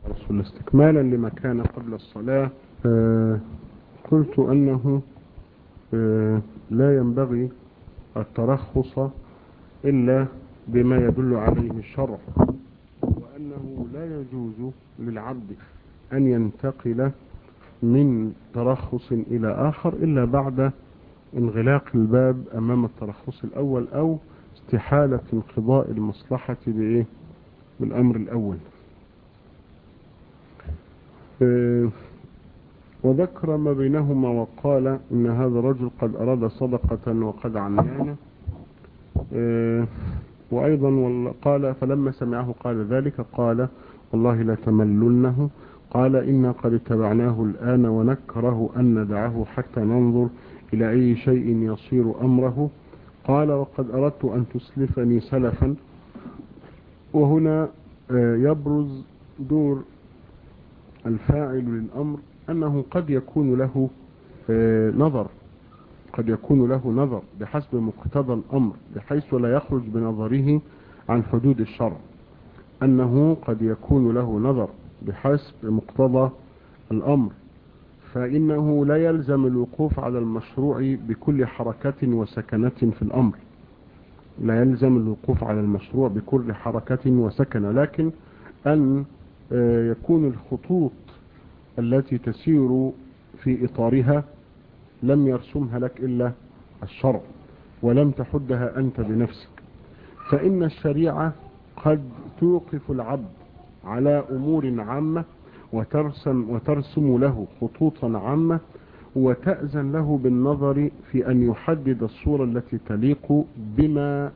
رسول استكمالا لما كان قبل الصلاة آه قلت أنه آه لا ينبغي الترخص إلا بما يدل عليه الشرع وأنه لا يجوز للعبد أن ينتقل من ترخص إلى آخر إلا بعد انغلاق الباب أمام الترخص الأول أو استحالة انقضاء المصلحة بإيه بالأمر الأول اه وذكر ما بينهما وقال إن هذا الرجل قد أراد صدقة وقد عميانه اه وأيضا قال فلما سمعه قال ذلك قال والله لا تملنه قال إنا قد اتبعناه الآن ونكره أن ندعه حتى ننظر إلى أي شيء يصير أمره قال وقد أردت أن تسلفني سلفا وهنا يبرز دور الفاعل للأمر أنه قد يكون له نظر قد يكون له نظر بحسب مقتضى الأمر بحيث لا يخرج بنظره عن حدود الشرع أنه قد يكون له نظر بحسب مقتضى الأمر فإنه لا يلزم الوقوف على المشروع بكل حركة وسكنة في الأمر لا يلزم الوقوف على المشروع بكل حركة وسكنة لكن أن يكون الخطوط التي تسير في إطارها لم يرسمها لك إلا الشرع ولم تحدها أنت بنفسك فإن الشريعة قد توقف العبد على أمور عامة وترسم, وترسم له خطوطا عامة وتأذن له بالنظر في أن يحدد الصورة التي تليق بما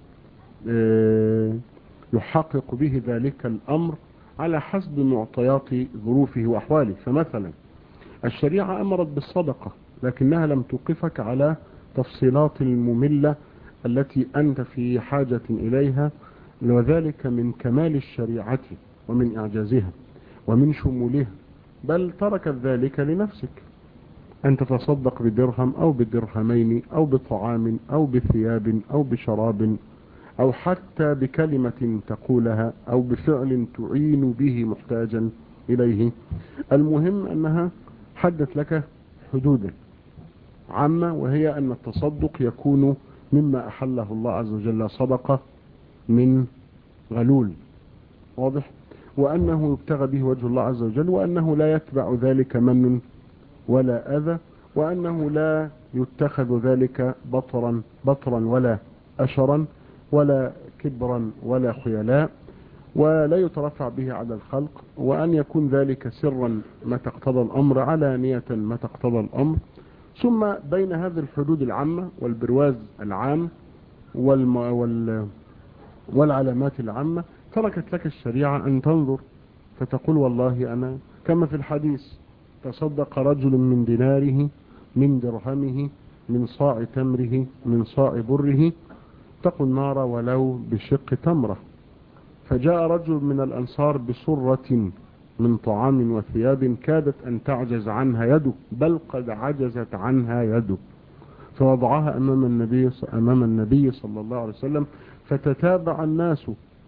يحقق به ذلك الأمر على حسب معطيات ظروفه وأحواله فمثلا الشريعة أمرت بالصدقة لكنها لم توقفك على تفصيلات المملة التي أنت في حاجة إليها وذلك من كمال الشريعة ومن إعجازها ومن شمولها بل تركت ذلك لنفسك أن تتصدق بدرهم أو بدرهمين أو بطعام أو بثياب أو بشراب أو حتى بكلمة تقولها أو بفعل تعين به محتاجا إليه المهم أنها حدت لك حدودا عامة وهي أن التصدق يكون مما أحله الله عز وجل صدقة من غلول واضح وأنه يبتغى به وجه الله عز وجل وأنه لا يتبع ذلك من ولا أذى وأنه لا يتخذ ذلك بطرا بطرا ولا أشرا ولا كبرا ولا خيلاء ولا يترفع به على الخلق وأن يكون ذلك سرا ما تقتضى الأمر علانية ما تقتضى الأمر ثم بين هذه الحدود العامة والبرواز العام والم وال والعلامات العامة تركت لك الشريعة أن تنظر فتقول والله أنا كما في الحديث تصدق رجل من ديناره من درهمه من صاع تمره من صاع بره اتقوا النار ولو بشق تمرة فجاء رجل من الأنصار بصرة من طعام وثياب كادت أن تعجز عنها يده بل قد عجزت عنها يده فوضعها أمام النبي أمام النبي صلى الله عليه وسلم فتتابع الناس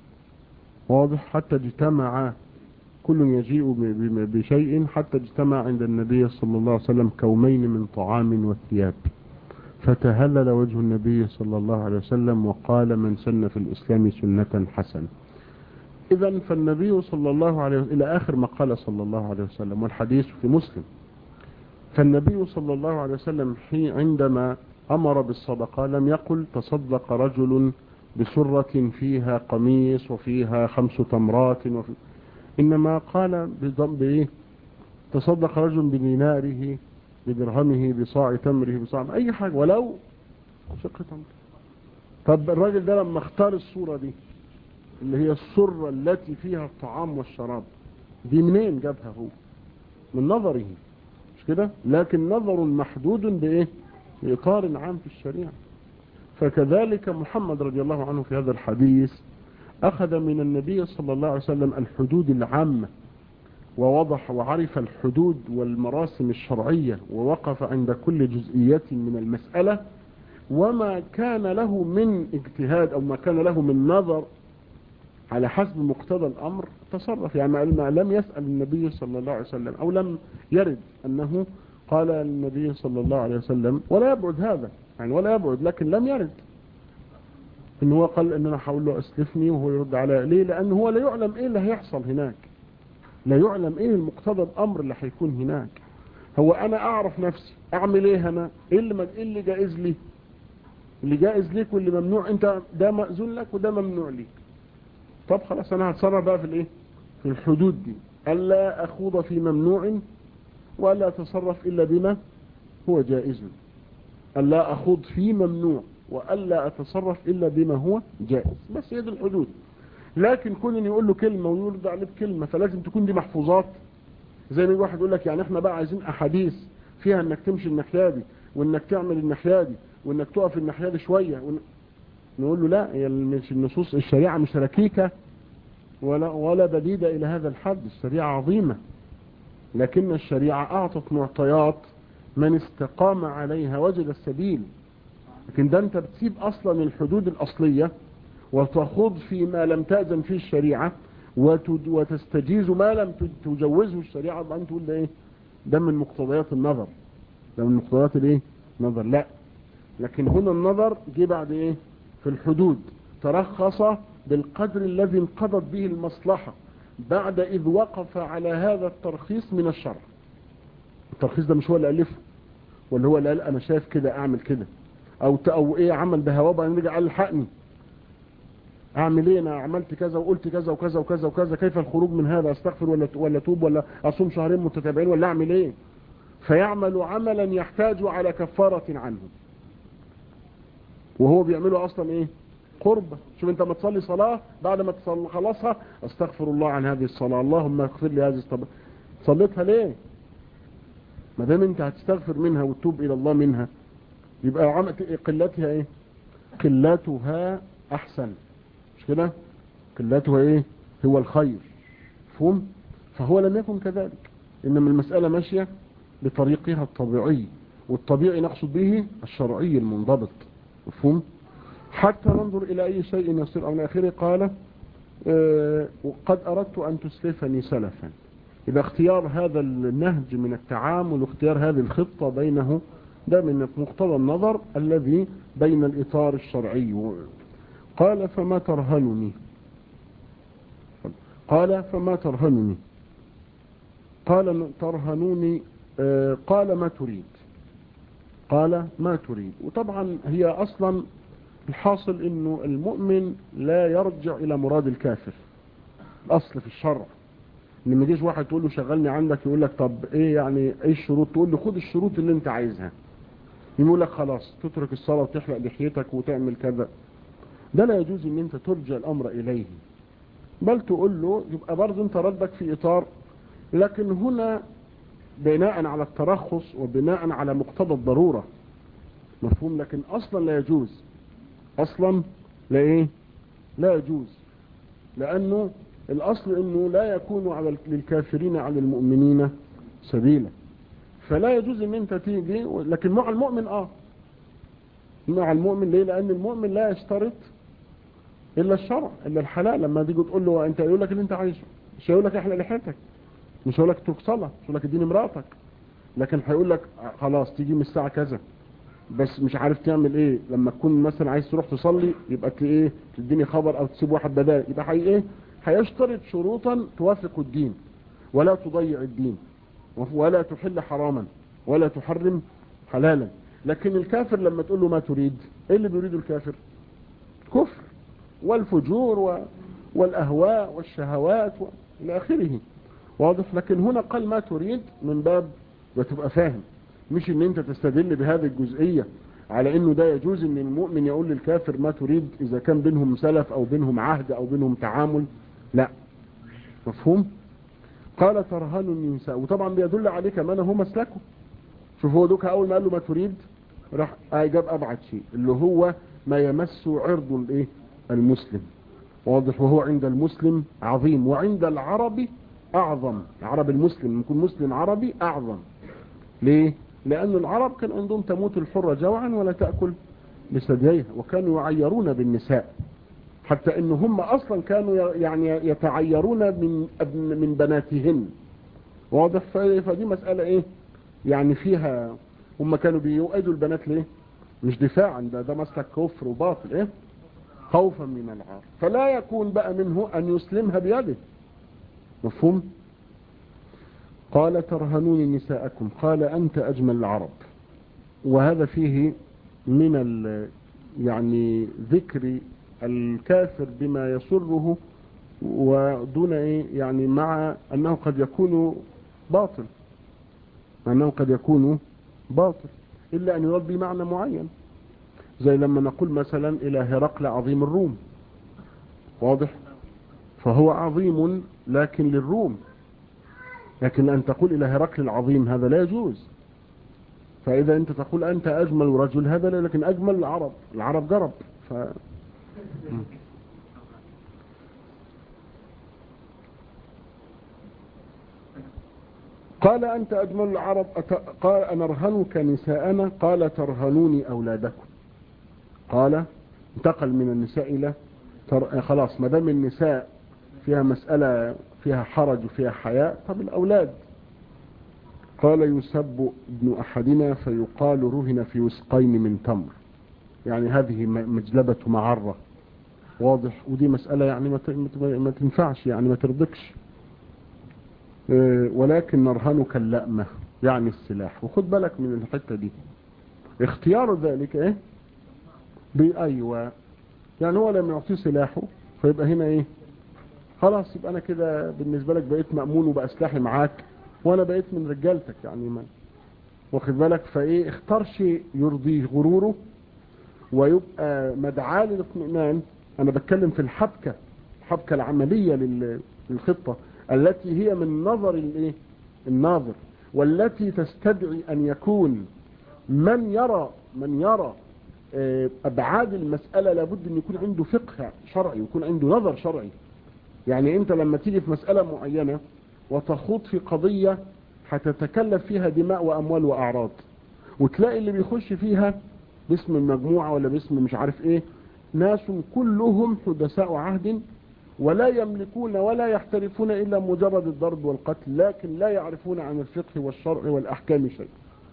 واضح حتى اجتمع كل يجيء بشيء حتى اجتمع عند النبي صلى الله عليه وسلم كومين من طعام وثياب فتهلل وجه النبي صلى الله عليه وسلم وقال من سن في الإسلام سنة حسنة إذا فالنبي صلى الله عليه وسلم إلى آخر ما قال صلى الله عليه وسلم والحديث في مسلم فالنبي صلى الله عليه وسلم عندما أمر بالصدقة لم يقل تصدق رجل بسرة فيها قميص وفيها خمس تمرات وفي إنما قال بضم إيه تصدق رجل بديناره بدرهمه بصاع تمره بصاع أي حاجة ولو شق تمر طب الراجل ده لما اختار الصورة دي اللي هي السرة التي فيها الطعام والشراب دي منين جابها هو من نظره مش كده لكن نظر محدود بإيه بإطار عام في الشريعة فكذلك محمد رضي الله عنه في هذا الحديث أخذ من النبي صلى الله عليه وسلم الحدود العامة ووضح وعرف الحدود والمراسم الشرعية ووقف عند كل جزئية من المسألة وما كان له من اجتهاد أو ما كان له من نظر على حسب مقتضى الأمر تصرف يعني ما لم يسأل النبي صلى الله عليه وسلم أو لم يرد أنه قال النبي صلى الله عليه وسلم ولا يبعد هذا يعني ولا يبعد لكن لم يرد ان هو قال ان انا هقول له اسلفني وهو يرد على ليه لان هو لا يعلم ايه اللي هيحصل هناك لا يعلم ايه المقتضى الامر اللي هيكون هناك هو انا اعرف نفسي اعمل ايه انا ايه اللي ايه اللي جائز لي اللي جائز ليك واللي ممنوع انت ده مأذون لك وده ممنوع ليك طب خلاص انا هتصرف بقى في الايه في الحدود دي الا اخوض في ممنوع ولا اتصرف الا بما هو جائز الا اخوض في ممنوع والا اتصرف الا بما هو جائز بس هي دي الحدود لكن كون ان يقول له كلمه ويرد عليه بكلمه فلازم تكون دي محفوظات زي ما واحد يقول لك يعني احنا بقى عايزين احاديث فيها انك تمشي الناحيه دي وانك تعمل الناحيه دي وانك تقف الناحيه دي شويه ون... نقول له لا هي مش النصوص الشريعه مش ركيكه ولا ولا بديده الى هذا الحد الشريعه عظيمه لكن الشريعه اعطت معطيات من استقام عليها وجد السبيل لكن ده انت بتسيب اصلا الحدود الاصليه وتخوض فيما لم تأذن فيه الشريعة وتستجيز ما لم تجوزه الشريعة بعدين تقول ده ايه ده من مقتضيات النظر ده من مقتضيات الايه نظر لا لكن هنا النظر جه بعد ايه في الحدود ترخص بالقدر الذي انقضت به المصلحة بعد اذ وقف على هذا الترخيص من الشرع الترخيص ده مش هو اللي ألفه ولا هو اللي قال انا شايف كده اعمل كده او او ايه عمل بهواه بعدين رجع قال الحقني اعمل ايه انا عملت كذا وقلت كذا وكذا وكذا وكذا كيف الخروج من هذا استغفر ولا ولا توب ولا اصوم شهرين متتابعين ولا اعمل ايه فيعمل عملا يحتاج على كفارة عنه وهو بيعمله اصلا ايه قربة شوف انت ما تصلي صلاة بعد ما تخلصها استغفر الله عن هذه الصلاة اللهم اغفر لي هذه الصلاة صليتها ليه ما دام انت هتستغفر منها وتتوب الى الله منها يبقى عملت قلتها ايه قلتها احسن مش كده قلتها ايه هو الخير مفهوم فهو لم يكن كذلك انما المسألة ماشية بطريقها الطبيعي والطبيعي نقصد به الشرعي المنضبط مفهوم حتى ننظر الى اي شيء يصير او اخره قال اه وقد اردت ان تسلفني سلفا اذا اختيار هذا النهج من التعامل واختيار هذه الخطة بينه ده من مقتضى النظر الذي بين الاطار الشرعي قال فما ترهنني قال فما ترهنني قال ترهنوني آه قال ما تريد قال ما تريد وطبعا هي اصلا الحاصل انه المؤمن لا يرجع الى مراد الكافر الاصل في الشرع ان ما يجيش واحد تقول له شغلني عندك يقول لك طب ايه يعني ايه الشروط تقول له خد الشروط اللي انت عايزها يقول لك خلاص تترك الصلاة وتحلق لحيتك وتعمل كذا ده لا يجوز ان انت ترجع الامر اليه بل تقول له يبقى برضه انت ردك في اطار لكن هنا بناء على الترخص وبناء على مقتضى الضرورة مفهوم لكن اصلا لا يجوز اصلا لا ايه لا يجوز لانه الاصل انه لا يكون على للكافرين على المؤمنين سبيلا فلا يجوز ان انت تيجي لكن مع المؤمن اه مع المؤمن ليه لان المؤمن لا يشترط الا الشرع الا الحلال لما تيجي تقول له انت يقول لك اللي انت عايزه مش هيقول لك احلى لحيتك مش هيقول لك اترك صلاه مش هيقول لك اديني مراتك لكن هيقول لك خلاص تيجي من الساعه كذا بس مش عارف تعمل ايه لما تكون مثلا عايز تروح تصلي يبقى ايه تديني خبر او تسيب واحد بدال يبقى حي ايه هيشترط شروطا توافق الدين ولا تضيع الدين ولا تحل حراما ولا تحرم حلالا لكن الكافر لما تقول له ما تريد ايه اللي بيريده الكافر كفر والفجور و... والاهواء والشهوات و... الى اخره واضح لكن هنا قال ما تريد من باب وتبقى فاهم مش ان انت تستدل بهذه الجزئية على انه ده يجوز ان المؤمن يقول للكافر ما تريد اذا كان بينهم سلف او بينهم عهد او بينهم تعامل لا مفهوم قال ترهن النساء وطبعا بيدل عليه كمان هو مسلكه شوف هو دوكا اول ما قال له ما تريد راح جاب ابعد شيء اللي هو ما يمس عرض الايه المسلم واضح وهو عند المسلم عظيم وعند العربي اعظم العرب المسلم يكون مسلم عربي اعظم ليه لان العرب كان عندهم تموت الحرة جوعا ولا تأكل بثدييها وكانوا يعيرون بالنساء حتى ان هم اصلا كانوا يعني يتعيرون من من بناتهن واضح فدي مسألة ايه يعني فيها هم كانوا بيؤيدوا البنات ليه مش دفاعا ده ده مسلك كفر وباطل ايه خوفا من العار فلا يكون بقى منه ان يسلمها بيده مفهوم قال ترهنون نساءكم قال انت اجمل العرب وهذا فيه من يعني ذكر الكافر بما يسره ودون ايه يعني مع انه قد يكون باطل مع انه قد يكون باطل الا ان يراد بمعنى معين زي لما نقول مثلا الى هرقل عظيم الروم واضح فهو عظيم لكن للروم لكن ان تقول الى هرقل العظيم هذا لا يجوز فاذا انت تقول انت اجمل رجل هذا لا لكن اجمل العرب العرب جرب ف... قال أنت أجمل العرب أت... قال أنرهنك نساءنا قال ترهنوني أولادكم قال انتقل من النساء إلى تر... خلاص ما دام النساء فيها مسألة فيها حرج وفيها حياء طب الأولاد قال يسب ابن أحدنا فيقال رهن في وسقين من تمر يعني هذه مجلبة معرة واضح ودي مسألة يعني ما تنفعش يعني ما ترضكش ولكن نرهنك اللأمة يعني السلاح وخد بالك من الحتة دي اختيار ذلك ايه بأيوة يعني هو لما يعطيه سلاحه فيبقى هنا ايه خلاص يبقى انا كده بالنسبة لك بقيت مأمون وبقى سلاحي معاك وانا بقيت من رجالتك يعني ما واخد بالك فايه اختار شيء يرضيه غروره ويبقى مدعاة للاطمئنان انا بتكلم في الحبكة الحبكة العملية للخطة التي هي من نظر الايه الناظر والتي تستدعي ان يكون من يرى من يرى ابعاد المسألة لابد ان يكون عنده فقه شرعي ويكون عنده نظر شرعي يعني انت لما تيجي في مسألة معينة وتخوض في قضية هتتكلف فيها دماء واموال واعراض وتلاقي اللي بيخش فيها باسم المجموعة ولا باسم مش عارف ايه ناس كلهم حدثاء عهد ولا يملكون ولا يحترفون إلا مجرد الضرب والقتل لكن لا يعرفون عن الفقه والشرع والأحكام شيء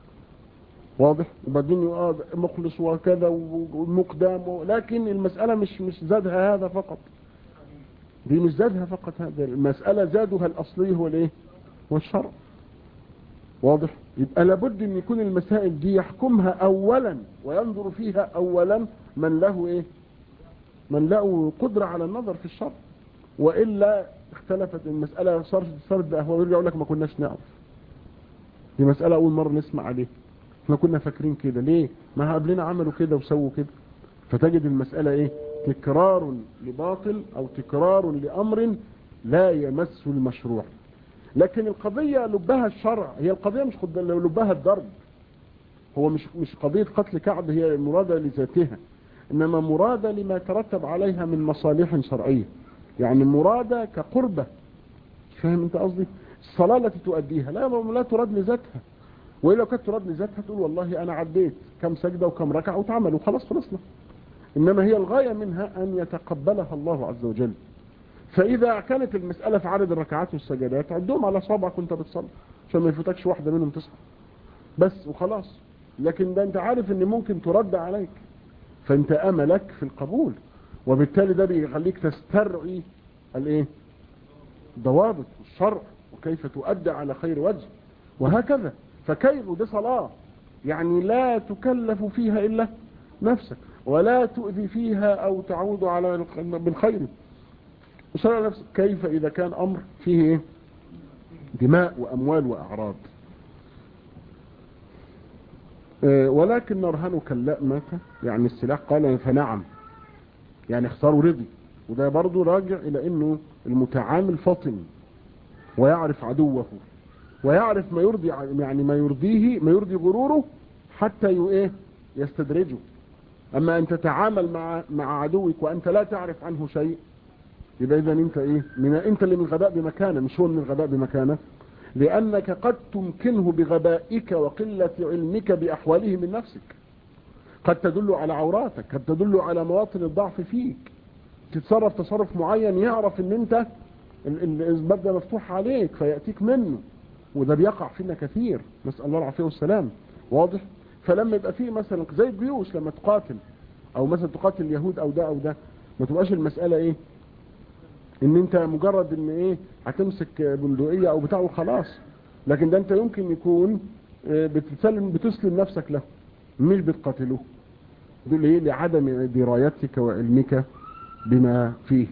واضح وبعدين مخلص وكذا ومقدام لكن المسألة مش مش زادها هذا فقط دي مش زادها فقط هذا المسألة زادها الأصلي هو الايه والشرع واضح يبقى لابد ان يكون المسائل دي يحكمها اولا وينظر فيها اولا من له ايه من له قدرة على النظر في الشرع وإلا اختلفت المسألة صارت صارت بأهواء ويرجع يقول لك ما كناش نعرف دي مسألة أول مرة نسمع عليها احنا كنا فاكرين كده ليه ما قبلنا عملوا كده وسووا كده فتجد المسألة ايه تكرار لباطل او تكرار لأمر لا يمس المشروع لكن القضية لبها الشرع هي القضية مش لبها الضرب هو مش مش قضية قتل كعب هي مرادة لذاتها إنما مرادة لما ترتب عليها من مصالح شرعية يعني مرادة كقربة فاهم انت قصدي الصلاة التي تؤديها لا لا تراد لذاتها وإلا لو كانت تراد لذاتها تقول والله أنا عديت كم سجدة وكم ركعة وتعمل وخلاص خلصنا إنما هي الغاية منها أن يتقبلها الله عز وجل فإذا كانت المسألة في عدد الركعات والسجدات عدهم على صابعك وانت بتصلي عشان ما يفوتكش واحدة منهم تصحى بس وخلاص لكن ده انت عارف ان ممكن ترد عليك فانت املك في القبول وبالتالي ده بيخليك تسترعي الايه ضوابط الشرع وكيف تؤدى على خير وجه وهكذا فكيف دي صلاة يعني لا تكلف فيها إلا نفسك ولا تؤذي فيها أو تعود على بالخير وصلى نفسك كيف إذا كان أمر فيه دماء وأموال وأعراض ولكن نرهنك اللأمة يعني السلاح قال فنعم يعني اختاروا رضي وده برضو راجع إلى أنه المتعامل فطن ويعرف عدوه ويعرف ما يرضي يعني ما يرضيه ما يرضي غروره حتى ايه يستدرجه أما أن تتعامل مع مع عدوك وأنت لا تعرف عنه شيء يبقى إذا أنت إيه من أنت اللي من الغباء بمكانه مش هو من الغباء بمكانه لأنك قد تمكنه بغبائك وقلة علمك بأحواله من نفسك قد تدل على عوراتك قد تدل على مواطن الضعف فيك تتصرف تصرف معين يعرف ان انت الباب ده مفتوح عليك فيأتيك منه وده بيقع فينا كثير نسأل الله العافية والسلام واضح فلما يبقى فيه مثلا زي الجيوش لما تقاتل او مثلا تقاتل اليهود او ده او ده ما تبقاش المسألة ايه ان انت مجرد ان ايه هتمسك بندقية او بتاع وخلاص لكن ده انت يمكن يكون بتسلم بتسلم نفسك له مش بتقاتله دول ايه لعدم درايتك وعلمك بما فيه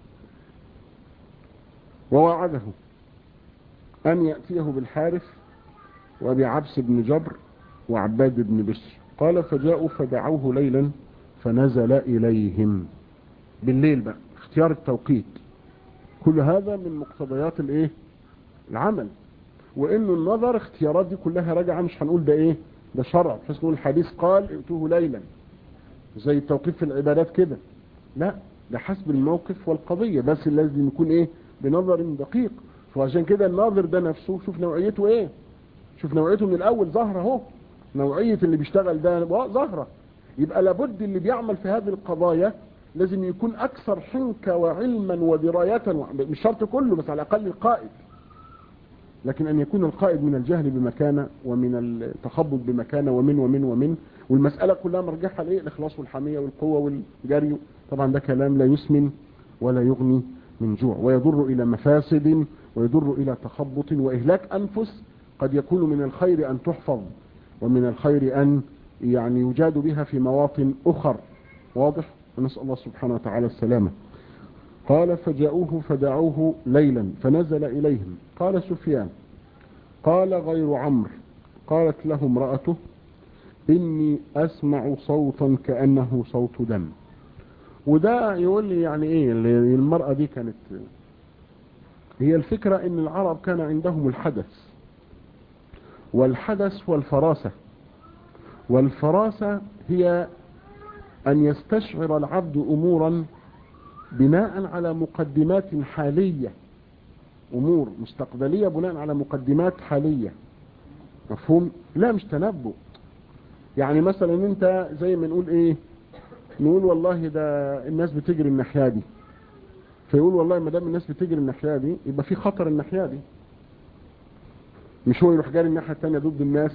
ووعده أن يأتيه بالحارث وأبي عبس بن جبر وعباد بن بشر قال فجاءوا فدعوه ليلا فنزل إليهم بالليل بقى اختيار التوقيت كل هذا من مقتضيات الايه العمل وانه النظر اختيارات دي كلها راجعه مش هنقول ده ايه ده شرع بحيث نقول الحديث قال ائتوه ليلا زي التوقيت في العبادات كده لا ده حسب الموقف والقضية بس لازم يكون ايه بنظر دقيق فعشان كده الناظر ده نفسه شوف نوعيته ايه شوف نوعيته من الاول ظاهرة اهو نوعية اللي بيشتغل ده ظاهرة يبقى لابد اللي بيعمل في هذه القضايا لازم يكون اكثر حنكة وعلما ودراية مش شرط كله بس على الاقل القائد لكن ان يكون القائد من الجهل بمكانه ومن التخبط بمكانه ومن ومن ومن والمسألة كلها مرجعها لايه الاخلاص والحمية والقوة والجري طبعا ده كلام لا يسمن ولا يغني من جوع ويضر الى مفاسد ويضر الى تخبط واهلاك انفس قد يكون من الخير ان تحفظ ومن الخير ان يعني يجاد بها في مواطن اخر واضح ونسأل الله سبحانه وتعالى السلامة قال فجاءوه فدعوه ليلا فنزل إليهم قال سفيان قال غير عمرو قالت له امرأته إني أسمع صوتا كأنه صوت دم وده يقول لي يعني إيه المرأة دي كانت هي الفكرة إن العرب كان عندهم الحدث والحدث والفراسة والفراسة هي أن يستشعر العبد أمورا بناء على مقدمات حالية أمور مستقبلية بناء على مقدمات حالية مفهوم؟ لا مش تنبؤ يعني مثلا انت زي ما نقول ايه نقول والله ده الناس بتجري الناحية دي فيقول والله ما دام الناس بتجري الناحية دي يبقى في خطر الناحية دي مش هو يروح جاري الناحية التانية ضد الناس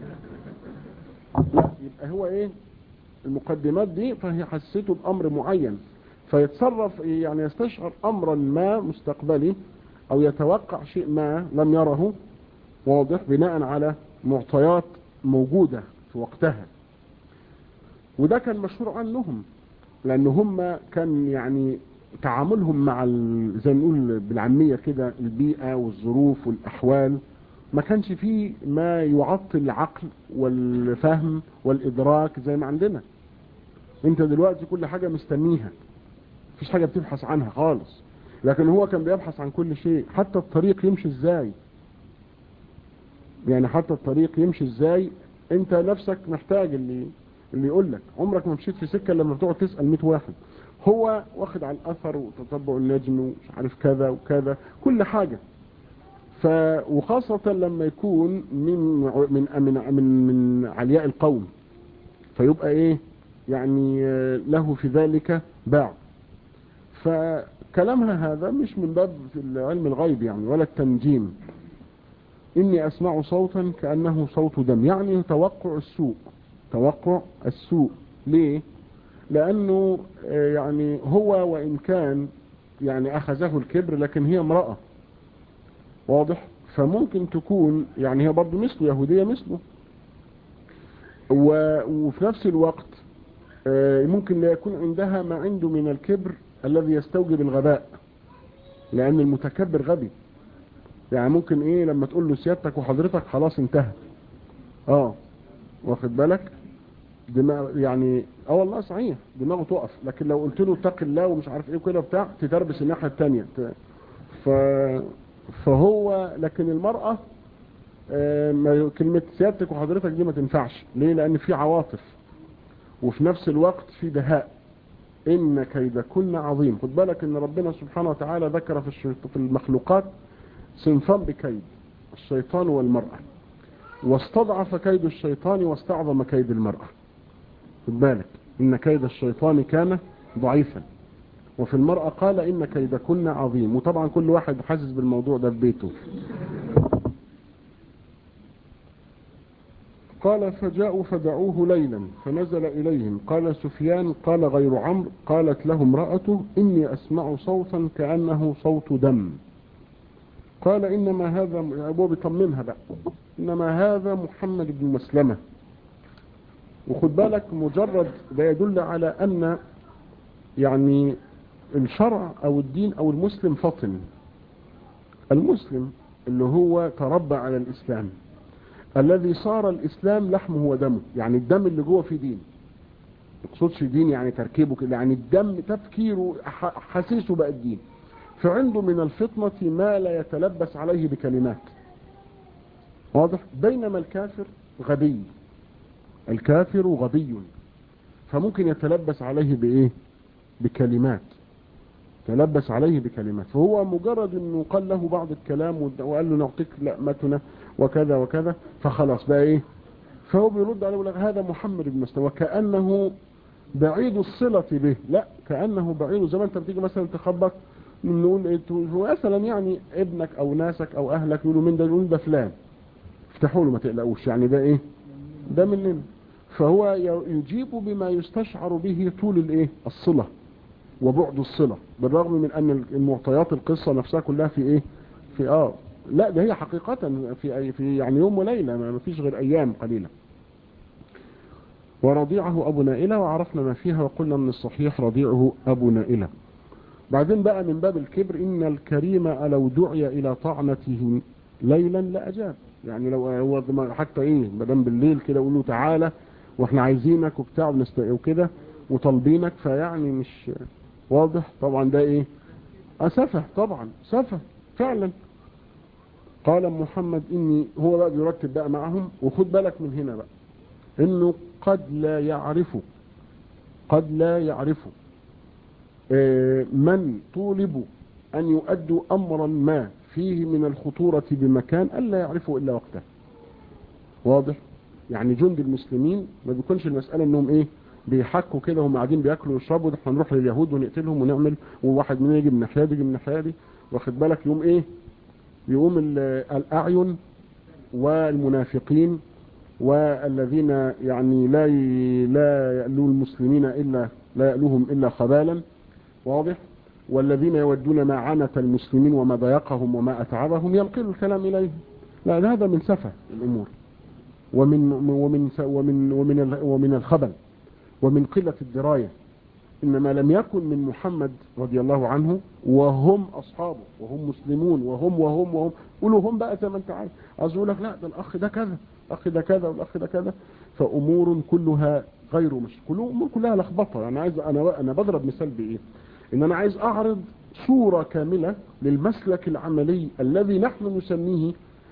لا يبقى هو ايه المقدمات دي فهي حسيته بأمر معين فيتصرف يعني يستشعر أمرا ما مستقبلي أو يتوقع شيء ما لم يره واضح بناء على معطيات موجودة في وقتها وده كان مشهور عنهم لأن هم كان يعني تعاملهم مع زي ما نقول بالعامية كده البيئة والظروف والأحوال ما كانش فيه ما يعطل العقل والفهم والإدراك زي ما عندنا انت دلوقتي كل حاجة مستنيها مفيش حاجة بتبحث عنها خالص لكن هو كان بيبحث عن كل شيء حتى الطريق يمشي ازاي يعني حتى الطريق يمشي ازاي انت نفسك محتاج اللي اللي يقول لك عمرك ما مشيت في سكة لما بتقعد تسأل 100 واحد هو واخد على الاثر وتتبع النجم ومش عارف كذا وكذا كل حاجة ف وخاصة لما يكون من من من من, من علياء القوم فيبقى ايه يعني له في ذلك باع فكلامها هذا مش من باب علم الغيب يعني ولا التنجيم إني أسمع صوتا كأنه صوت دم يعني توقع السوء توقع السوء ليه لأنه يعني هو وإن كان يعني أخذه الكبر لكن هي امرأة واضح فممكن تكون يعني هي برضه مثله يهودية مثله وفي نفس الوقت ممكن لا يكون عندها ما عنده من الكبر الذي يستوجب الغباء لأن المتكبر غبي يعني ممكن ايه لما تقول له سيادتك وحضرتك خلاص انتهى اه واخد بالك دماغ يعني اه والله صحيح دماغه تقف لكن لو قلت له اتق الله ومش عارف ايه وكده بتاع تدربس الناحيه الثانيه ف فهو لكن المراه آه كلمه سيادتك وحضرتك دي ما تنفعش ليه لان في عواطف وفي نفس الوقت في دهاء ان كيدكن عظيم خد بالك ان ربنا سبحانه وتعالى ذكر في في المخلوقات صنفان بكيد الشيطان والمرأة واستضعف كيد الشيطان واستعظم كيد المرأة خد بالك إن كيد الشيطان كان ضعيفا وفي المرأة قال إن كيدكن عظيم وطبعا كل واحد حاسس بالموضوع ده في بيته قال فجاءوا فدعوه ليلا فنزل إليهم قال سفيان قال غير عمرو قالت له امرأته إني أسمع صوتا كأنه صوت دم قال إنما هذا أبوه بيطمنها بقى إنما هذا محمد بن مسلمة وخد بالك مجرد ده يدل على أن يعني الشرع أو الدين أو المسلم فطن المسلم اللي هو تربى على الإسلام الذي صار الإسلام لحمه ودمه يعني الدم اللي جوه فيه دين يقصدش دين يعني تركيبه كده يعني الدم تفكيره حسيسه بقى الدين فعنده من الفطنة ما لا يتلبس عليه بكلمات واضح بينما الكافر غبي الكافر غبي فممكن يتلبس عليه بإيه بكلمات تلبس عليه بكلمات فهو مجرد انه قال له بعض الكلام وقال له نعطيك لأمتنا وكذا وكذا فخلاص بقى ايه فهو بيرد عليه يقول لك هذا محمد بن مسلم وكأنه بعيد الصلة به لا كأنه بعيد زي ما انت بتيجي مثلا تخبط نقول ايه مثلا يعني ابنك او ناسك او اهلك يقولوا من ده يقول ده فلان افتحوا له ما تقلقوش يعني ده ايه ده مننا فهو يجيب بما يستشعر به طول الايه الصلة وبعد الصلة بالرغم من ان المعطيات القصة نفسها كلها في ايه في اه لا ده هي حقيقة في أي في يعني يوم وليلة ما فيش غير ايام قليلة ورضيعه ابو نائلة وعرفنا ما فيها وقلنا من الصحيح رضيعه ابو نائلة بعدين بقى من باب الكبر ان الكريم لو دعي الى طعنته ليلا لاجاب يعني لو هو حتى ايه مدام بالليل كده يقول له تعالى واحنا عايزينك وبتاع وكده وطالبينك فيعني مش واضح طبعا ده ايه سفه طبعا سفه فعلا قال محمد اني هو بقى بيرتب بقى معهم وخد بالك من هنا بقى انه قد لا يعرف قد لا يعرف من طولب ان يؤدوا امرا ما فيه من الخطورة بمكان ألا يعرفوا إلا وقته واضح يعني جند المسلمين ما بيكونش المسألة انهم ايه بيحكوا كده هم قاعدين بياكلوا ويشربوا ده احنا نروح لليهود ونقتلهم ونعمل وواحد مننا يجي من الناحيه دي يجي من الناحيه دي واخد بالك يوم ايه يقوم الاعين والمنافقين والذين يعني لا لا يألوا المسلمين الا لا يألوهم الا خبالا واضح والذين يودون ما عنت المسلمين وما ضيقهم وما اتعبهم ينقلوا الكلام اليهم لا هذا من سفه الامور ومن ومن ومن ومن ومن الخبل ومن قلة الدراية إنما لم يكن من محمد رضي الله عنه وهم أصحابه وهم مسلمون وهم وهم وهم قولوا هم بقى زي ما أنت عارف أقول لك لا ده الأخ ده كذا الأخ ده كذا والأخ ده كذا فأمور كلها غير مش كل أمور كلها لخبطة أنا عايز أنا أنا بضرب مثال بإيه إن أنا عايز أعرض صورة كاملة للمسلك العملي الذي نحن نسميه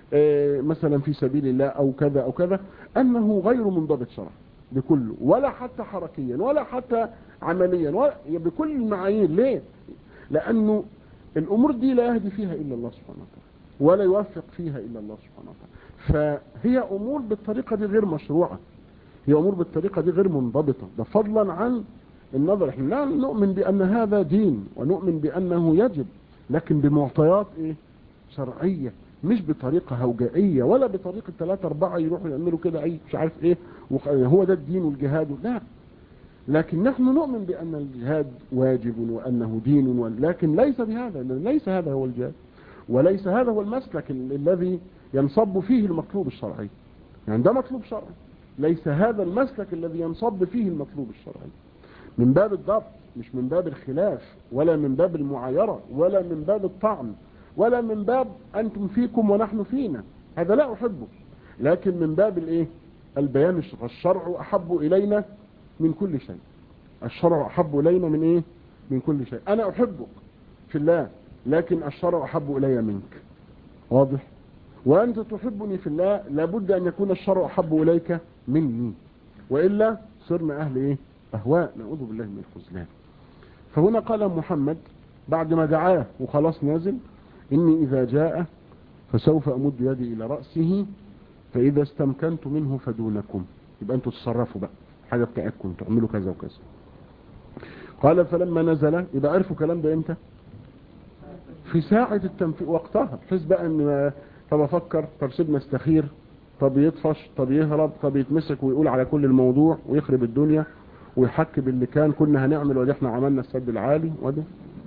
مثلا في سبيل الله أو كذا أو كذا أنه غير منضبط شرعا بكله ولا حتى حركيا ولا حتى عمليا ولا بكل المعايير ليه لأنه الأمور دي لا يهدي فيها إلا الله سبحانه وتعالى ولا يوفق فيها إلا الله سبحانه وتعالى فهي أمور بالطريقة دي غير مشروعة هي أمور بالطريقة دي غير منضبطة ده فضلا عن النظر احنا لا نؤمن بأن هذا دين ونؤمن بأنه يجب لكن بمعطيات ايه شرعية مش بطريقة هوجائية ولا بطريقة ثلاثة أربعة يروحوا يعملوا كده أي مش عارف إيه هو ده الدين والجهاد لا لكن نحن نؤمن بأن الجهاد واجب وأنه دين لكن ليس بهذا ليس هذا هو الجهاد وليس هذا هو المسلك الذي ينصب فيه المطلوب الشرعي يعني ده مطلوب شرعي ليس هذا المسلك الذي ينصب فيه المطلوب الشرعي من باب الضبط مش من باب الخلاف ولا من باب المعايرة ولا من باب الطعن ولا من باب أنتم فيكم ونحن فينا هذا لا أحبه لكن من باب الايه البيان الشرع أحب إلينا من كل شيء الشرع أحب إلينا من إيه من كل شيء أنا أحبك في الله لكن الشرع أحب إلي منك واضح وأنت تحبني في الله لابد أن يكون الشرع أحب إليك مني وإلا صرنا أهل إيه أهواء نعوذ بالله من الخذلان فهنا قال محمد بعد ما دعاه وخلاص نازل إني إذا جاء فسوف أمد يدي إلى رأسه فإذا استمكنت منه فدونكم يبقى أنتوا تصرفوا بقى حاجة بتاعتكم تعملوا كذا وكذا قال فلما نزل يبقى عرفوا كلام ده امتى في ساعة التنفيذ وقتها بحيث بقى ان طب افكر طب سيبنا استخير طب يطفش طب يهرب طب يتمسك ويقول على كل الموضوع ويخرب الدنيا ويحكي باللي كان كنا هنعمل ودي احنا عملنا السد العالي ودي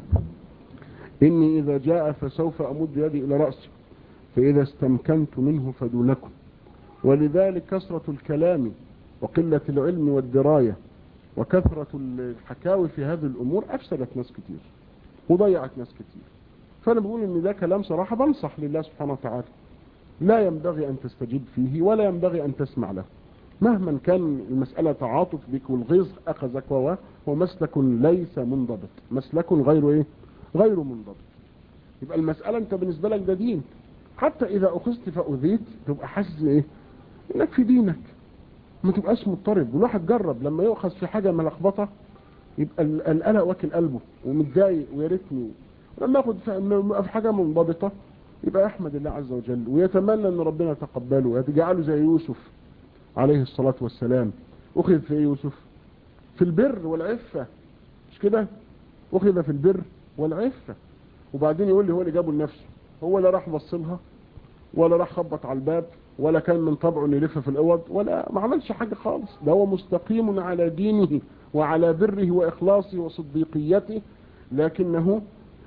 إني إذا جاء فسوف أمد يدي إلى رأسي فإذا استمكنت منه فدونكم ولذلك كثرة الكلام وقلة العلم والدراية وكثرة الحكاوي في هذه الأمور أفسدت ناس كتير وضيعت ناس كتير فأنا بقول إن ده كلام صراحة بنصح لله سبحانه وتعالى لا ينبغي أن تستجيب فيه ولا ينبغي أن تسمع له مهما كان المسألة تعاطف بك والغيظ أخذك وهو هو مسلك ليس منضبط مسلك غير إيه غير منضبط يبقى المسألة أنت بالنسبة لك ده دين حتى إذا أخذت فأذيت تبقى حاسس إيه إنك في دينك ما تبقاش مضطرب والواحد جرب لما يؤخذ في حاجة ملخبطة يبقى القلق واكل قلبه ومتضايق ويا ريتني لما ياخد في حاجة منضبطة يبقى يحمد الله عز وجل ويتمنى ان ربنا يتقبله ويجعله زي يوسف عليه الصلاة والسلام أخذ في يوسف في البر والعفة مش كده أخذ في البر والعفة وبعدين يقول لي هو اللي جابه لنفسه هو لا راح بصلها ولا راح خبط على الباب ولا كان من طبعه انه يلف في الاوض ولا ما عملش حاجة خالص ده هو مستقيم على دينه وعلى بره واخلاصه وصديقيته لكنه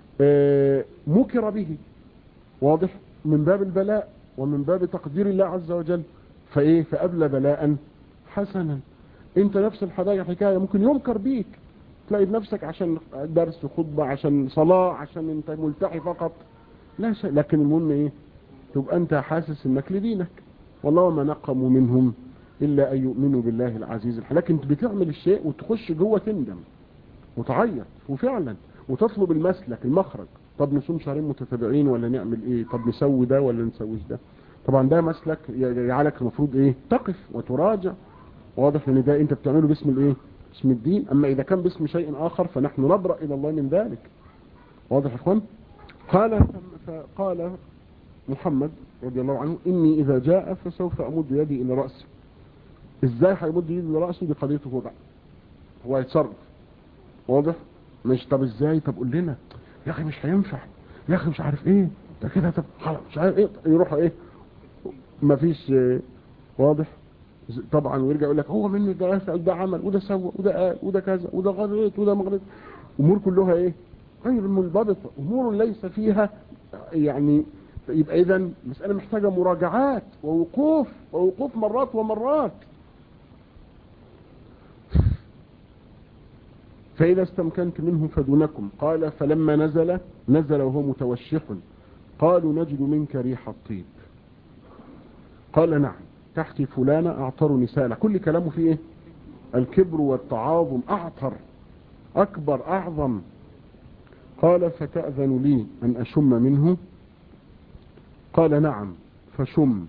مكر به واضح من باب البلاء ومن باب تقدير الله عز وجل فايه فأبلى بلاء حسنا انت نفس الحدايا حكاية ممكن ينكر بيك تلاقي نفسك عشان درس وخطبة عشان صلاة عشان انت ملتحي فقط لا شيء لكن المهم ايه تبقى انت حاسس انك لدينك والله ما نقموا منهم الا ان يؤمنوا بالله العزيز الحكيم لكن انت بتعمل الشيء وتخش جوه تندم وتعيط وفعلا وتطلب المسلك المخرج طب نصوم شهرين متتابعين ولا نعمل ايه طب نسوي ده ولا نسويش ده طبعا ده مسلك يجعلك المفروض ايه تقف وتراجع واضح ان ده انت بتعمله باسم الايه اسم الدين اما اذا كان باسم شيء اخر فنحن نبرأ الى الله من ذلك واضح يا اخوان قال فقال محمد رضي الله عنه اني اذا جاء فسوف امد يدي الى رأسي ازاي هيمد يدي الى رأسي دي قضيته بقى هو هيتصرف واضح مش طب ازاي طب قول لنا يا اخي مش هينفع يا اخي مش عارف ايه ده كده طب خلاص مش عارف ايه يروح ايه مفيش اه واضح طبعا ويرجع يقول لك هو منه ده فعل ده عمل وده سوى وده قال وده كذا وده غلط وده مغلط امور كلها ايه غير منضبطه امور ليس فيها يعني يبقى اذا مساله محتاجه مراجعات ووقوف ووقوف مرات ومرات فإذا استمكنت منه فدونكم قال فلما نزل نزل وهو متوشح قالوا نجد منك ريح الطيب قال نعم تحت فلانة أعطر نساء كل كلامه فيه إيه؟ الكبر والتعاظم أعطر أكبر أعظم قال فتأذن لي أن أشم منه قال نعم فشم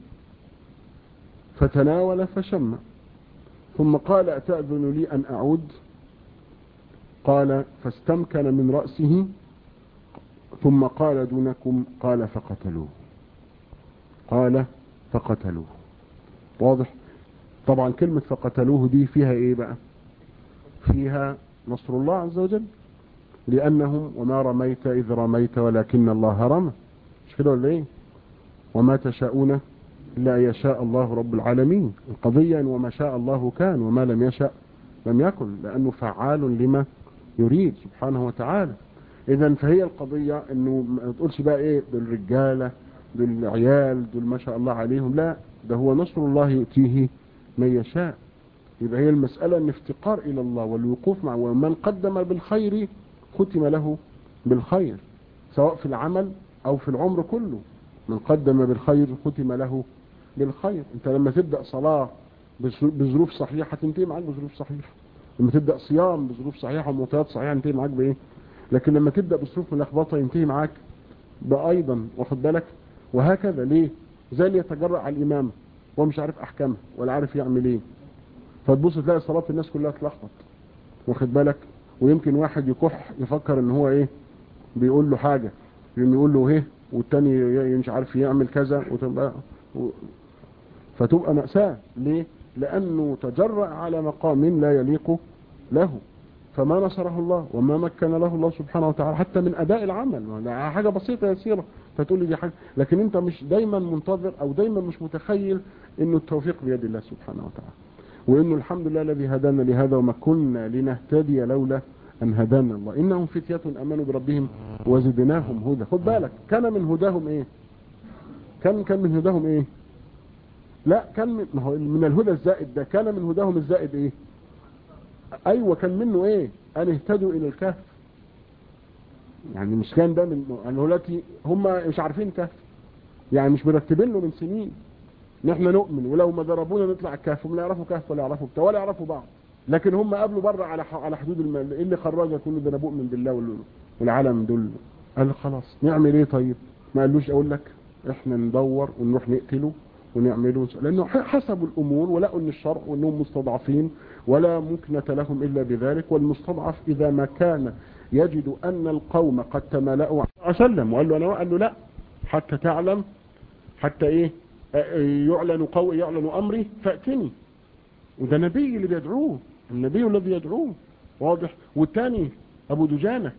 فتناول فشم ثم قال أتأذن لي أن أعود قال فاستمكن من رأسه ثم قال دونكم قال فقتلوه قال فقتلوه واضح طبعا كلمة فقتلوه دي فيها ايه بقى فيها نصر الله عز وجل لأنهم وما رميت إذ رميت ولكن الله رمى مش كده ولا ايه وما تشاءون إلا يشاء الله رب العالمين القضية إن وما شاء الله كان وما لم يشاء لم يكن لأنه فعال لما يريد سبحانه وتعالى إذا فهي القضية إنه ما تقولش بقى إيه دول رجالة دول عيال دول ما شاء الله عليهم لا ده هو نصر الله يؤتيه من يشاء يبقى هي المسألة ان افتقار إلى الله والوقوف مع ومن قدم بالخير ختم له بالخير سواء في العمل أو في العمر كله من قدم بالخير ختم له بالخير انت لما تبدأ صلاة بظروف صحيحة تنتهي معاك بظروف صحيحة لما تبدأ صيام بظروف صحيحة ومعطيات صحيحة ينتهي معاك بايه لكن لما تبدأ بظروف ملخبطة ينتهي معاك بأيضا واخد بالك وهكذا ليه زي اللي يتجرأ على الإمامة وهو مش عارف أحكامها ولا عارف يعمل ايه فتبص تلاقي صلاة الناس كلها تلخبط واخد بالك ويمكن واحد يكح يفكر ان هو ايه بيقول له حاجة يقول له ايه والتاني مش عارف يعمل كذا وتبقى و... فتبقى مأساة ليه لأنه تجرأ على مقام لا يليق له فما نصره الله وما مكن له الله سبحانه وتعالى حتى من اداء العمل ده حاجه بسيطه يسيره فتقول لي دي حاجه لكن انت مش دايما منتظر او دايما مش متخيل انه التوفيق بيد الله سبحانه وتعالى وانه الحمد لله الذي هدانا لهذا وما كنا لنهتدي لولا ان هدانا الله انهم فتية امنوا بربهم وزدناهم هدى خد بالك كان من هداهم ايه كان كان من هداهم ايه لا كان من, ما هو من الهدى الزائد ده كان من هداهم الزائد ايه ايوه كان منه ايه ان اهتدوا الى الكهف يعني مش كان ده من يعني دلوقتي هم مش عارفين كهف يعني مش مرتبين له من سنين نحن نؤمن ولو ما ضربونا نطلع الكهف هم لا يعرفوا كهف ولا يعرفوا بتاع ولا يعرفوا بعض لكن هم قابلوا بره على على حدود المال ايه اللي خرجك كله ده انا بؤمن بالله والعالم دول قال خلاص نعمل ايه طيب ما قالوش اقول لك احنا ندور ونروح نقتله ونعمله لانه حسبوا الامور ولقوا ان الشرع وانهم مستضعفين ولا مكنة لهم الا بذلك والمستضعف اذا ما كان يجد ان القوم قد تملأوا وسلم وقال له انا قال له لا حتى تعلم حتى ايه يعلن قوي يعلن امري فاتني وده نبي اللي بيدعوه النبي الذي يدعوه واضح والثاني ابو دجانة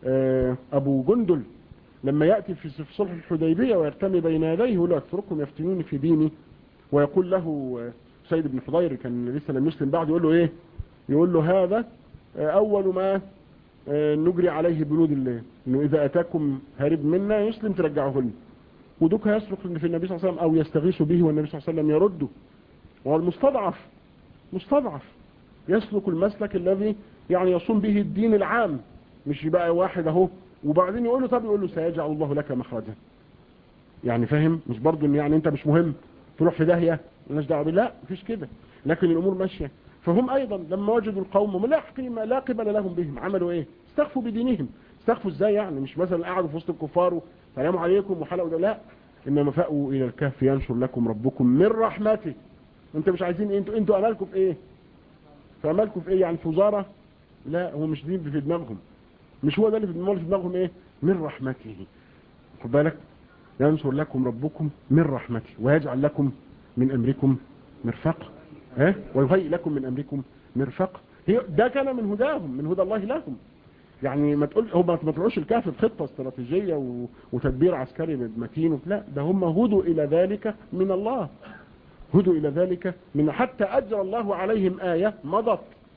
ابو جندل لما يأتي في صلح الحديبية ويرتمي بين يديه يقول له اتركهم يفتنوني في ديني ويقول له سيد بن حضير كان لسه لم يسلم بعد يقول له ايه يقول له هذا اول ما نجري عليه بنود الله انه اذا اتاكم هارب منا يسلم ترجعه لنا ودوك يسلك في النبي صلى الله عليه وسلم او يستغيث به والنبي صلى الله عليه وسلم يرده وهو المستضعف مستضعف يسلك المسلك الذي يعني يصوم به الدين العام مش يبقى واحد اهو وبعدين يقول له طب يقول له سيجعل الله لك مخرجا يعني فاهم مش برضه ان يعني انت مش مهم تروح في داهيه مالناش دعوه لا مفيش كده لكن الامور ماشيه فهم ايضا لما وجدوا القوم لا قيمه لا قبل لهم بهم عملوا ايه استخفوا بدينهم استخفوا ازاي يعني مش مثلا قعدوا في وسط الكفار سلام عليكم وحلقوا ده لا انما فاووا الى الكهف ينشر لكم ربكم من رحمته انت مش عايزين ايه انتوا انتوا امالكم في ايه في امالكم في ايه يعني في وزاره لا هو مش دي في دماغهم مش هو ده اللي في دماغهم ايه من رحمته خد بالك ينصر لكم ربكم من رحمته ويجعل لكم من امركم مرفقا ها ويهيئ لكم من امركم مرفقا هي ده كان من هداهم من هدى الله لهم يعني ما تقول هم ما طلعوش الكهف بخطه استراتيجيه وتدبير عسكري متين لا ده هم هدوا الى ذلك من الله هدوا الى ذلك من حتى اجرى الله عليهم ايه مضت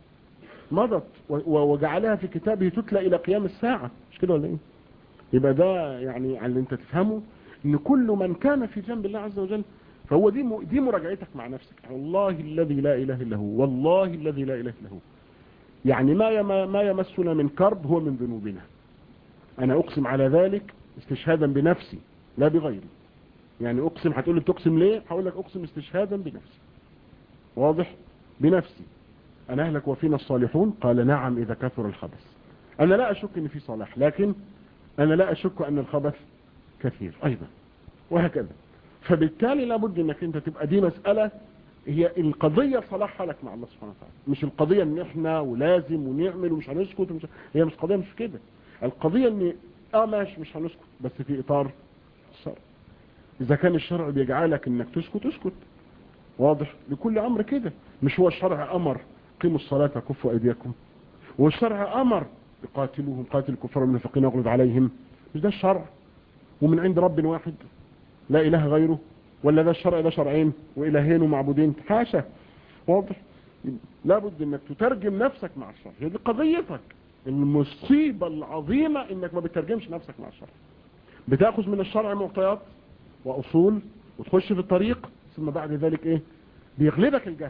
مضت وجعلها في كتابه تتلى الى قيام الساعه مش كده ولا ايه يبقى ده يعني على اللي انت تفهمه ان كل من كان في جنب الله عز وجل فهو دي دي مراجعتك مع نفسك والله الذي لا اله الا هو والله الذي لا اله الا هو يعني ما ما يمسنا من كرب هو من ذنوبنا انا اقسم على ذلك استشهادا بنفسي لا بغيري يعني اقسم هتقول لي بتقسم ليه هقول لك اقسم استشهادا بنفسي واضح بنفسي انا اهلك وفينا الصالحون قال نعم اذا كثر الخبث انا لا اشك ان في صلاح لكن انا لا اشك ان الخبث كثير ايضا وهكذا فبالتالي لابد انك انت تبقى دي مسألة هي القضية صلاح حالك مع الله سبحانه وتعالى مش القضية ان احنا ولازم ونعمل ومش هنسكت ومش هي مش قضية مش كده القضية ان اه ماشي مش هنسكت بس في اطار الشرع اذا كان الشرع بيجعلك انك تسكت اسكت واضح لكل امر كده مش هو الشرع امر قيموا الصلاة كفوا ايديكم والشرع امر يقاتلوهم قاتل الكفار والمنافقين واغلظ عليهم مش ده الشرع ومن عند رب واحد لا اله غيره ولا ده الشرع ده شرعين والهين ومعبودين حاشا واضح لابد انك تترجم نفسك مع الشرع هي دي قضيتك المصيبة العظيمة انك ما بتترجمش نفسك مع الشرع بتاخذ من الشرع معطيات واصول وتخش في الطريق ثم بعد ذلك ايه بيغلبك الجهل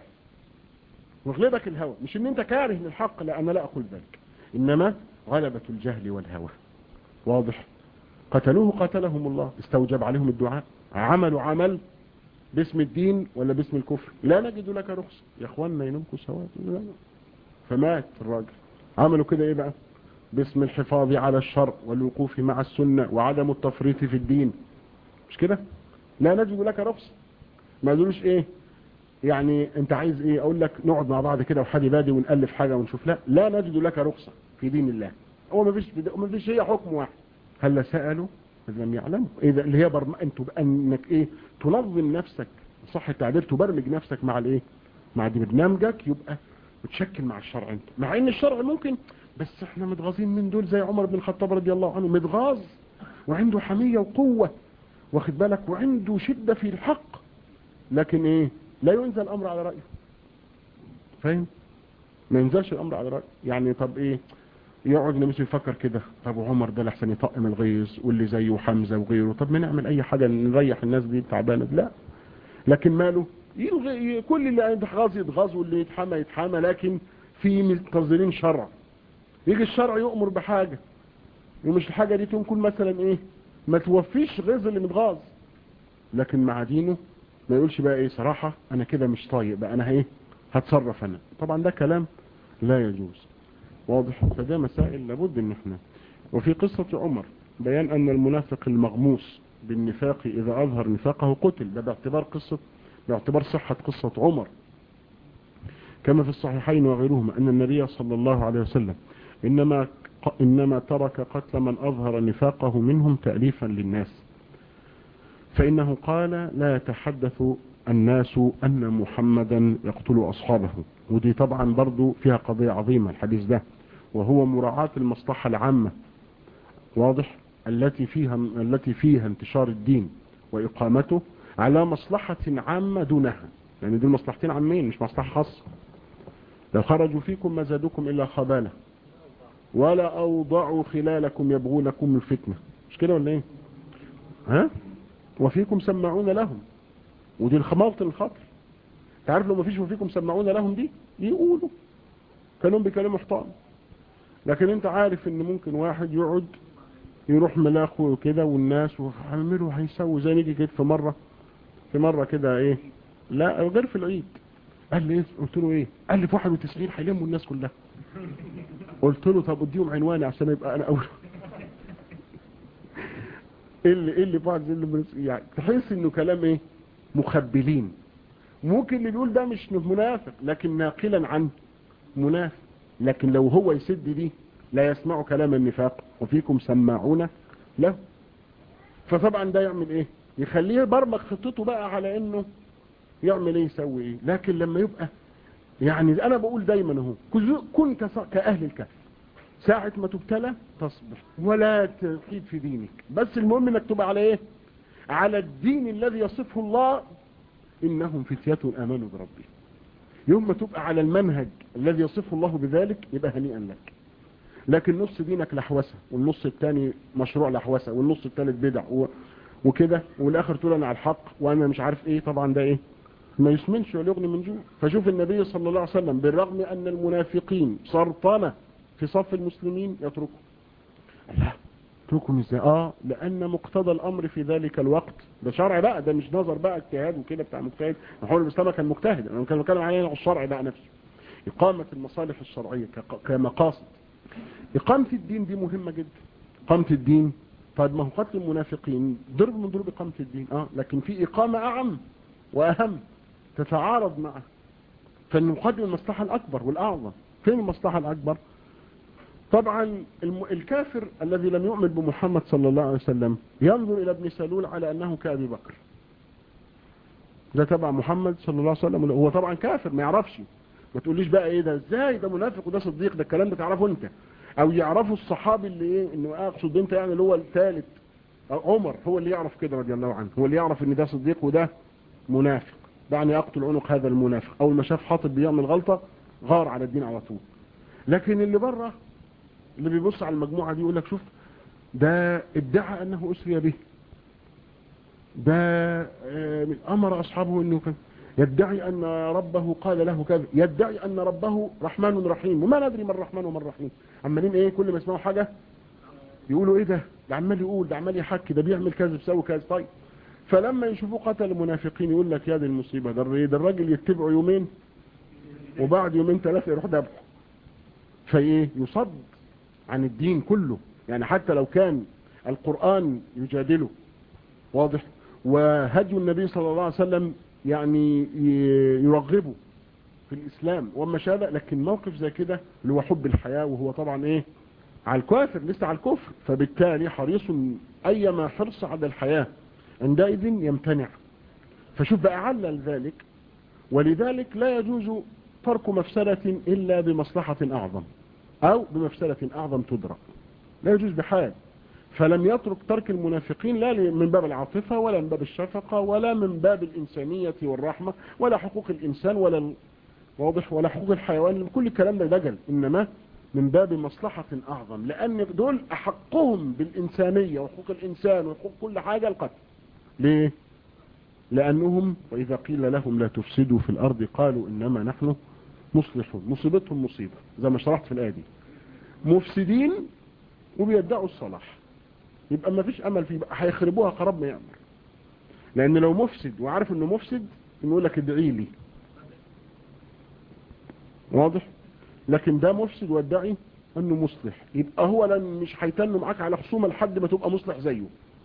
ويغلبك الهوى مش ان انت كاره للحق لا انا لا اقول ذلك انما غلبة الجهل والهوى واضح قتلوه قتلهم الله استوجب عليهم الدعاء عملوا عمل باسم الدين ولا باسم الكفر لا نجد لك رخصة يا اخواننا ينمكوا سواد لا فمات الراجل عملوا كده ايه بقى باسم الحفاظ على الشرع والوقوف مع السنة وعدم التفريط في الدين مش كده لا نجد لك رخصة ما قالوش ايه يعني انت عايز ايه اقول لك نقعد مع بعض كده وحدي بادي ونألف حاجة ونشوف لا لا نجد لك رخصة في دين الله هو ما فيش ما فيش هي حكم واحد هل سألوا لم يعلموا اذا اللي هي برم... انتوا انك ايه تنظم نفسك صح التعبير تبرمج نفسك مع الايه مع دي برنامجك يبقى وتشكل مع الشرع انت مع ان الشرع ممكن بس احنا متغاظين من دول زي عمر بن الخطاب رضي الله عنه متغاظ وعنده حمية وقوة واخد بالك وعنده شدة في الحق لكن ايه لا ينزل الامر على رأيه فاهم ما ينزلش الامر على رأيه يعني طب ايه يقعد النبي يفكر كده طب وعمر ده لحسن يطقم الغيظ واللي زيه حمزة وغيره طب ما نعمل اي حاجة نريح الناس دي تعبانة لا لكن ماله يلغي كل اللي يتغاظ يتغاظ واللي يتحمى يتحمى لكن في منتظرين شرع يجي الشرع يؤمر بحاجة ومش الحاجة دي تكون مثلا ايه ما توفيش غيظ اللي متغاظ لكن مع دينه ما يقولش بقى ايه صراحة انا كده مش طايق بقى انا ايه هتصرف انا طبعا ده كلام لا يجوز واضح فده مسائل لابد ان احنا وفي قصة عمر بيان ان المنافق المغموس بالنفاق اذا اظهر نفاقه قتل ده باعتبار قصة باعتبار صحة قصة عمر كما في الصحيحين وغيرهما ان النبي صلى الله عليه وسلم انما انما ترك قتل من اظهر نفاقه منهم تأليفا للناس فانه قال لا يتحدث الناس ان محمدا يقتل اصحابه ودي طبعا برضو فيها قضية عظيمة الحديث ده وهو مراعاة المصلحة العامة واضح التي فيها التي فيها انتشار الدين وإقامته على مصلحة عامة دونها يعني دول مصلحتين عامين مش مصلحة خاصة لو خرجوا فيكم ما زادوكم إلا خبالة ولا أوضعوا خلالكم يبغونكم الفتنة مش كده ولا ايه ها وفيكم سمعون لهم ودي الخمالة الخطر تعرف لو ما فيش وفيكم سمعون لهم دي يقولوا كانوا بيكلموا حطام لكن انت عارف ان ممكن واحد يقعد يروح ملاخه وكده والناس وهيعملوا هيسووا زي نيجي كده في مرة في مرة كده ايه لا غير في العيد قال لي ايه قلت له ايه قال لي في 91 هيلموا الناس كلها قلت له طب اديهم عنواني عشان يبقى انا اول ايه اللي ايه اللي بعض اللي يعني تحس انه كلام ايه مخبلين ممكن اللي بيقول ده مش منافق لكن ناقلا عن منافق لكن لو هو يسد دي لا يسمع كلام النفاق وفيكم سماعون له فطبعا ده يعمل ايه يخليه برمج خطته بقى على انه يعمل ايه يسوي ايه لكن لما يبقى يعني انا بقول دايما اهو كن كاهل الكهف ساعة ما تبتلى تصبر ولا تحيد في دينك بس المهم انك تبقى على ايه على الدين الذي يصفه الله انهم فتية امنوا بربهم يوم ما تبقى على المنهج الذي يصفه الله بذلك يبقى هنيئا لك لكن نص دينك لحوسة والنص الثاني مشروع لحوسة والنص الثالث بدع و... وكده والاخر تقول انا على الحق وانا مش عارف ايه طبعا ده ايه ما يسمنش ولا يغني من جوع فشوف النبي صلى الله عليه وسلم بالرغم ان المنافقين سرطانة في صف المسلمين يتركوا لا اتركهم ازاي اه لان مقتضى الامر في ذلك الوقت ده شرع بقى ده مش نظر بقى اجتهاد وكده بتاع مجتهد محمد الاسلام كان مجتهد انا كان بتكلم عليه الشرع بقى نفسه اقامة المصالح الشرعية كمقاصد اقامة الدين دي مهمة جدا اقامة الدين طيب ما هو قتل المنافقين ضرب من ضروب اقامة الدين اه لكن في اقامة اعم واهم تتعارض معه فنقدم المصلحة الاكبر والاعظم فين المصلحة الاكبر طبعا الكافر الذي لم يؤمن بمحمد صلى الله عليه وسلم ينظر الى ابن سلول على انه كابي بكر ده تبع محمد صلى الله عليه وسلم هو طبعا كافر ما يعرفش ما تقوليش بقى ايه ده ازاي ده منافق وده صديق ده الكلام ده تعرفه انت او يعرفوا الصحابي اللي ايه انه اقصد انت يعني اللي هو الثالث عمر هو اللي يعرف كده رضي الله عنه هو اللي يعرف ان ده صديق وده منافق دعني اقتل عنق هذا المنافق اول ما شاف حاطب بيعمل غلطة غار على الدين على طول لكن اللي بره اللي بيبص على المجموعة دي يقول لك شوف ده ادعى انه اسري به ده امر اصحابه انه كان يدعي ان ربه قال له كذا يدعي ان ربه رحمن رحيم وما ندري من الرحمن وما الرحيم عمالين ايه كل ما يسمعوا حاجة يقولوا ايه ده ده عمال يقول ده عمال يحكي ده بيعمل كذا بيسوي كذا طيب فلما يشوفوا قتل المنافقين يقول لك يا دي المصيبة ده الراجل يتبعه يومين وبعد يومين ثلاثة يروح ذبحه فايه يصد عن الدين كله يعني حتى لو كان القرآن يجادله واضح وهدي النبي صلى الله عليه وسلم يعني يرغبه في الإسلام وما شابه لكن موقف زي كده اللي هو حب الحياة وهو طبعا ايه على الكافر لسه على الكفر فبالتالي حريص أيما حرص على الحياة عندئذ يمتنع فشوف بقى علل ذلك ولذلك لا يجوز ترك مفسدة إلا بمصلحة أعظم أو بمفسدة أعظم تدرك لا يجوز بحال فلم يترك ترك المنافقين لا من باب العاطفة ولا من باب الشفقة ولا من باب الإنسانية والرحمة ولا حقوق الإنسان ولا واضح ولا حقوق الحيوان كل الكلام ده دجل إنما من باب مصلحة أعظم لأن دول أحقهم بالإنسانية وحقوق الإنسان وحقوق كل حاجة القتل ليه؟ لأنهم وإذا قيل لهم لا تفسدوا في الأرض قالوا إنما نحن مصلحون مصيبتهم مصيبة زي ما شرحت في الآية دي مفسدين وبيدعوا الصلاح يبقى ما فيش أمل فيه بقى هيخربوها قرب ما يأمر لأن لو مفسد وعارف إنه مفسد يقول لك ادعي لي واضح لكن ده مفسد وادعي انه مصلح يبقى هو لن مش هيتنوا معاك على خصومه لحد ما تبقى مصلح زيه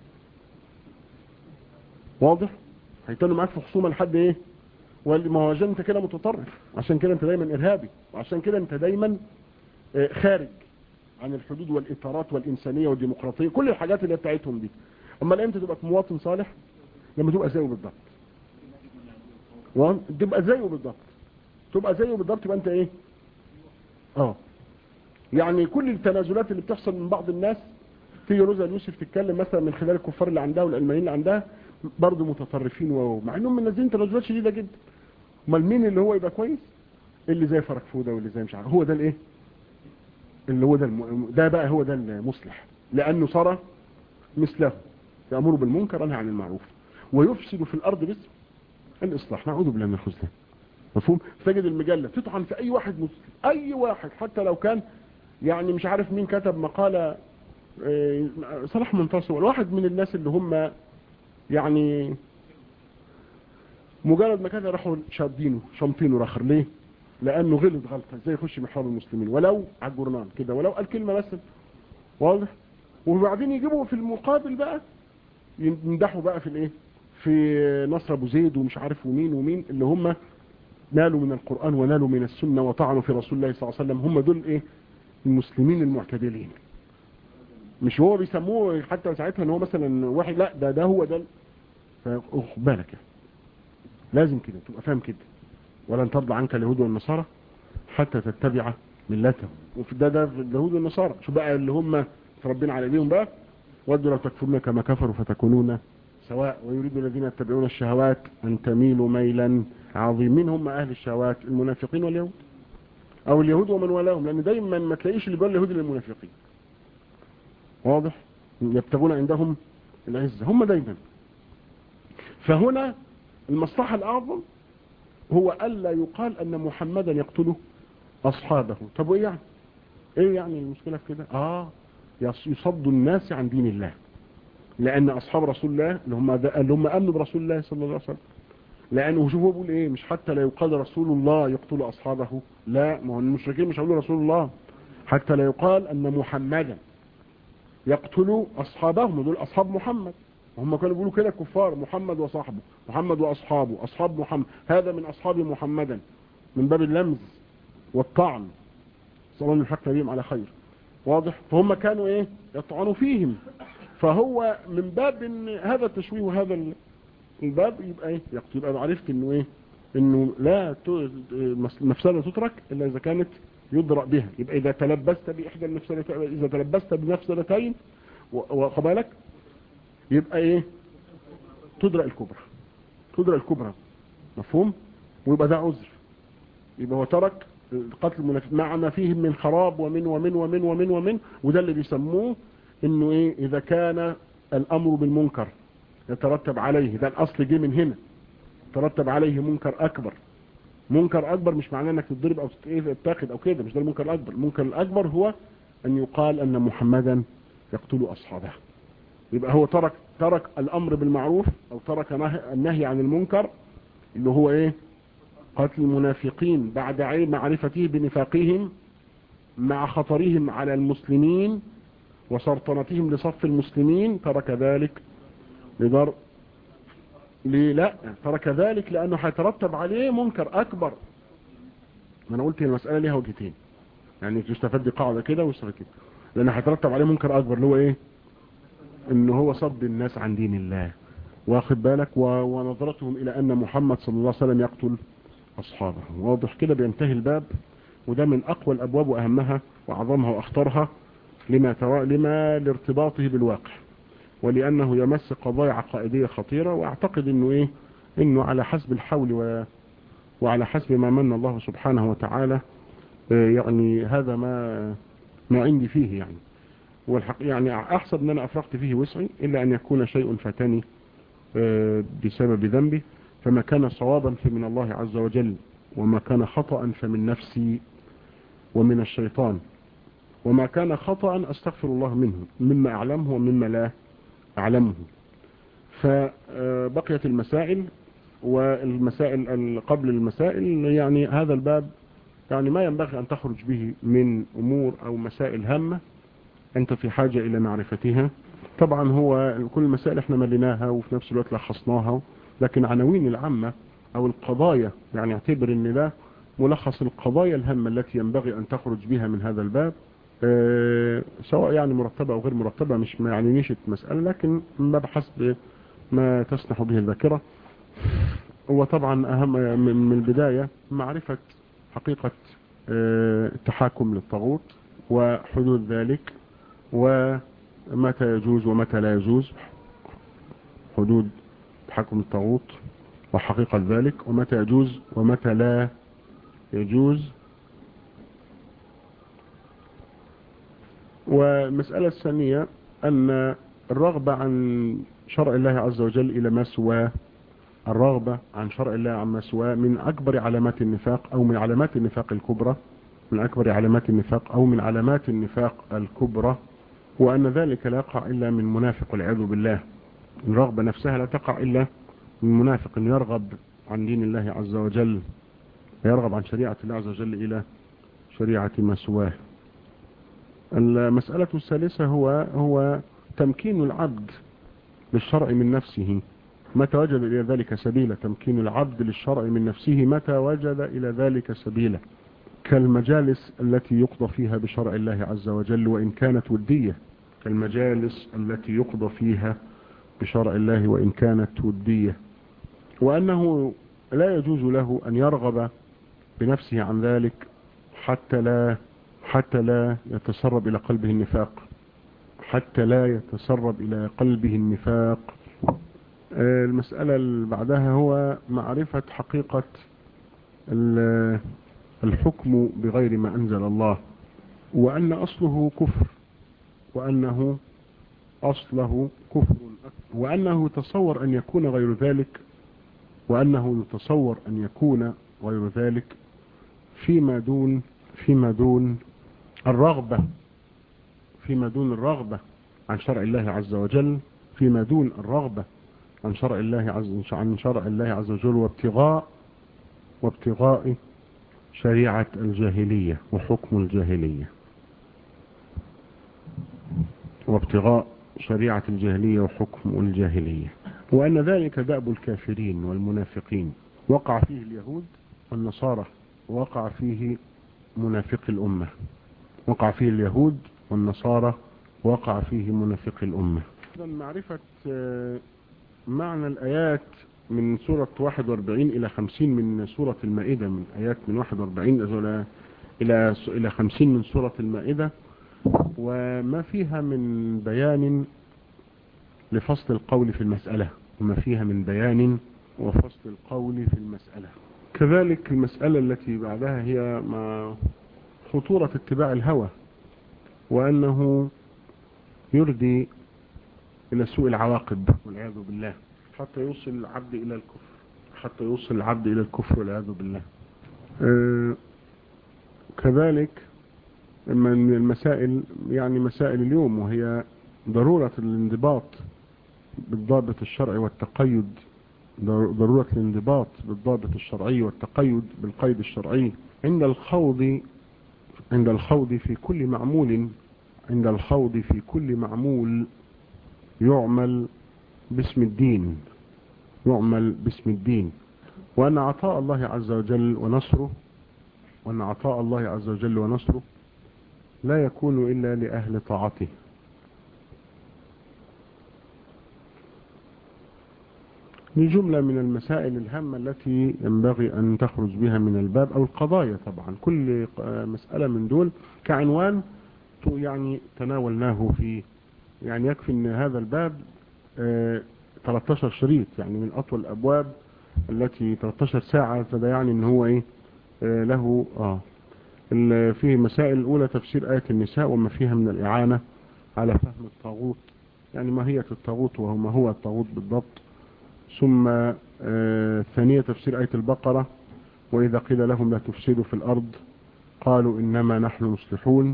واضح هيتنوا معاك في خصومه لحد ايه ما هو عشان انت كده متطرف عشان كده انت دايما ارهابي وعشان كده انت دايما خارج عن الحدود والاطارات والانسانيه والديمقراطيه كل الحاجات اللي بتاعتهم دي اما امتى تبقى مواطن صالح لما تبقى زيه بالضبط تبقى زيه بالضبط تبقى زيه بالضبط يبقى انت ايه اه يعني كل التنازلات اللي بتحصل من بعض الناس تيجي روزا يوسف تتكلم مثلا من خلال الكفار اللي عندها والعلمانيين اللي عندها برضه متطرفين ومع انهم منزلين تنازلات شديده جدا امال مين اللي هو يبقى كويس اللي زي فركفوده واللي زي مش عارف هو ده الايه اللي هو ده الم... ده بقى هو ده المصلح لانه صار مثله يامر بالمنكر وينهى عن المعروف ويفسد في الارض باسم الاصلاح نعوذ بالله من الخذلان مفهوم تجد المجلة تطعن في اي واحد مسلم اي واحد حتى لو كان يعني مش عارف مين كتب مقالة صلاح منتصر الواحد من الناس اللي هم يعني مجرد ما كان راحوا شادينه شامطينه رخر ليه لانه غلط غلطة ازاي يخش محور المسلمين ولو على الجورنال كده ولو قال كلمة بس واضح وبعدين يجيبوا في المقابل بقى يمدحوا بقى في الايه في نصر ابو زيد ومش عارف ومين ومين اللي هم نالوا من القرآن ونالوا من السنة وطعنوا في رسول الله صلى الله عليه وسلم هم دول ايه المسلمين المعتدلين مش هو بيسموه حتى ساعتها ان هو مثلا واحد لا ده ده هو ده فخد بالك يعني. لازم كده تبقى فاهم كده ولن ترضى عنك اليهود والنصارى حتى تتبع ملتهم وفي ده ده في اليهود والنصارى شو بقى اللي هم ربنا على ايديهم بقى ودوا لو تكفرون كما كفروا فتكونون سواء ويريد الذين يتبعون الشهوات أن تميلوا ميلا عظيم من هم أهل الشهوات المنافقين واليهود أو اليهود ومن ولاهم لأن دايما ما تلاقيش اللي بيقول اليهود للمنافقين واضح يبتغون عندهم العزة هم دايما فهنا المصلحة الأعظم هو ألا يقال أن محمدا يقتل أصحابه طب وإيه يعني إيه يعني المشكلة في كده آه يصد الناس عن دين الله لأن أصحاب رسول الله اللي هم, اللي هم أمنوا برسول الله صلى الله عليه وسلم لأنه شوفوا بيقول إيه مش حتى لا يقال رسول الله يقتل أصحابه لا ما هو المشركين مش هيقولوا رسول الله حتى لا يقال أن محمدا يقتل أصحابهم دول أصحاب محمد وهم كانوا بيقولوا كده كفار محمد وصاحبه محمد وأصحابه أصحاب محمد هذا من أصحاب محمدا من باب اللمز والطعن صلى الله عليه على خير واضح فهم كانوا ايه يطعنوا فيهم فهو من باب ان هذا التشويه وهذا الباب يبقى ايه يبقى عرفت انه ايه انه لا مفسدة تترك الا اذا كانت يدرأ بها يبقى اذا تلبست باحدى المفسدتين اذا تلبست بمفسدتين وقبالك يبقى ايه تدرأ الكبرى تدرأ الكبرى مفهوم ويبقى ده عذر يبقى هو ترك قتل المنافق مع ما فيه من خراب ومن ومن ومن ومن ومن وده اللي بيسموه انه ايه اذا كان الامر بالمنكر يترتب عليه ده الاصل جه من هنا ترتب عليه منكر اكبر منكر اكبر مش معناه انك تضرب او تتاخد او كده مش ده المنكر الاكبر المنكر الاكبر هو ان يقال ان محمدا يقتل اصحابه يبقى هو ترك ترك الامر بالمعروف او ترك النهي عن المنكر اللي هو ايه قتل المنافقين بعد علم معرفته بنفاقهم مع خطرهم على المسلمين وسرطنتهم لصف المسلمين ترك ذلك لضر لا ترك ذلك لأنه هيترتب عليه منكر أكبر ما أنا قلت المسألة ليها وجهتين يعني تستفاد قاعدة كده ويستفاد كده لأن هيترتب عليه منكر أكبر اللي هو إيه إن هو صد الناس عن دين الله واخد بالك ونظرتهم إلى أن محمد صلى الله عليه وسلم يقتل أصحابه واضح كده بينتهي الباب وده من أقوى الأبواب وأهمها وأعظمها وأخطرها لما, تو... لما لارتباطه بالواقع ولأنه يمس قضايا عقائدية خطيرة وأعتقد أنه إيه أنه على حسب الحول و... وعلى حسب ما من الله سبحانه وتعالى يعني هذا ما ما عندي فيه يعني والحق يعني أحسب أن أنا أفرغت فيه وسعي إلا أن يكون شيء فتني بسبب ذنبي فما كان صوابا فمن الله عز وجل وما كان خطأ فمن نفسي ومن الشيطان وما كان خطأ أستغفر الله منه مما أعلمه ومما لا أعلمه فبقيت المسائل والمسائل قبل المسائل يعني هذا الباب يعني ما ينبغي أن تخرج به من أمور أو مسائل هامة أنت في حاجة إلى معرفتها طبعا هو كل المسائل احنا مليناها وفي نفس الوقت لخصناها لكن عناوين العامة أو القضايا يعني اعتبر أن ده ملخص القضايا الهامة التي ينبغي أن تخرج بها من هذا الباب اه سواء يعني مرتبة أو غير مرتبة مش ما يعني نيشة مسألة لكن ما بحسب ما تسنح به الذاكرة هو طبعا أهم من البداية معرفة حقيقة اه التحاكم للطاغوت وحدود ذلك ومتى يجوز ومتى لا يجوز حدود تحكم الطاغوت وحقيقة ذلك ومتى يجوز ومتى لا يجوز والمسألة الثانية أن الرغبة عن شرع الله عز وجل إلى ما سواه الرغبة عن شرع الله عما سواه من أكبر علامات النفاق أو من علامات النفاق الكبرى من أكبر علامات النفاق أو من علامات النفاق الكبرى وأن ذلك لا يقع إلا من منافق والعياذ بالله الرغبة نفسها لا تقع إلا من منافق يرغب عن دين الله عز وجل يرغب عن شريعة الله عز وجل إلى شريعة ما سواه المسألة الثالثة هو هو تمكين العبد للشرع من نفسه متى وجد إلى ذلك سبيلا تمكين العبد للشرع من نفسه متى وجد إلى ذلك سبيلا كالمجالس التي يقضى فيها بشرع الله عز وجل وإن كانت ودية كالمجالس التي يقضى فيها بشرع الله وإن كانت ودية وأنه لا يجوز له أن يرغب بنفسه عن ذلك حتى لا حتى لا يتسرب إلى قلبه النفاق حتى لا يتسرب إلى قلبه النفاق المسألة اللي بعدها هو معرفة حقيقة الحكم بغير ما أنزل الله وأن أصله كفر وأنه أصله كفر وأنه يتصور أن يكون غير ذلك وأنه يتصور أن يكون غير ذلك فيما دون فيما دون الرغبة فيما دون الرغبة عن شرع الله عز وجل فيما دون الرغبة عن شرع الله عز عن شرع الله عز وجل وابتغاء وابتغاء شريعة الجاهلية وحكم الجاهلية وابتغاء شريعة الجاهلية وحكم الجاهلية وأن ذلك دأب الكافرين والمنافقين وقع فيه اليهود والنصارى وقع فيه منافق الأمة وقع فيه اليهود والنصارى وقع فيه منافق الأمة معرفة معنى الآيات من سورة 41 إلى 50 من سورة المائدة من آيات من 41 إلى إلى 50 من سورة المائدة وما فيها من بيان لفصل القول في المسألة وما فيها من بيان وفصل القول في المسألة كذلك المسألة التي بعدها هي مع خطورة اتباع الهوى وأنه يردي إلى سوء العواقب والعياذ بالله حتى يوصل العبد إلى الكفر حتى يوصل العبد إلى الكفر والعياذ بالله آه كذلك من المسائل يعني مسائل اليوم وهي ضرورة الانضباط بالضابط الشرعي والتقيد ضرورة الانضباط بالضابط الشرعي والتقيد بالقيد الشرعي عند الخوض عند الخوض في كل معمول عند الخوض في كل معمول يعمل باسم الدين يعمل باسم الدين وأن عطاء الله عز وجل ونصره وأن عطاء الله عز وجل ونصره لا يكون إلا لأهل طاعته دي جملة من المسائل الهامة التي ينبغي أن تخرج بها من الباب أو القضايا طبعا كل مسألة من دول كعنوان يعني تناولناه في يعني يكفي أن هذا الباب 13 شريط يعني من أطول الأبواب التي 13 ساعة فده يعني أن هو إيه له آه فيه مسائل الأولى تفسير آية النساء وما فيها من الإعانة على فهم الطاغوت يعني ماهية الطاغوت وما هو الطاغوت بالضبط ثم الثانية تفسير آية البقرة وإذا قيل لهم لا تفسدوا في الأرض قالوا إنما نحن مصلحون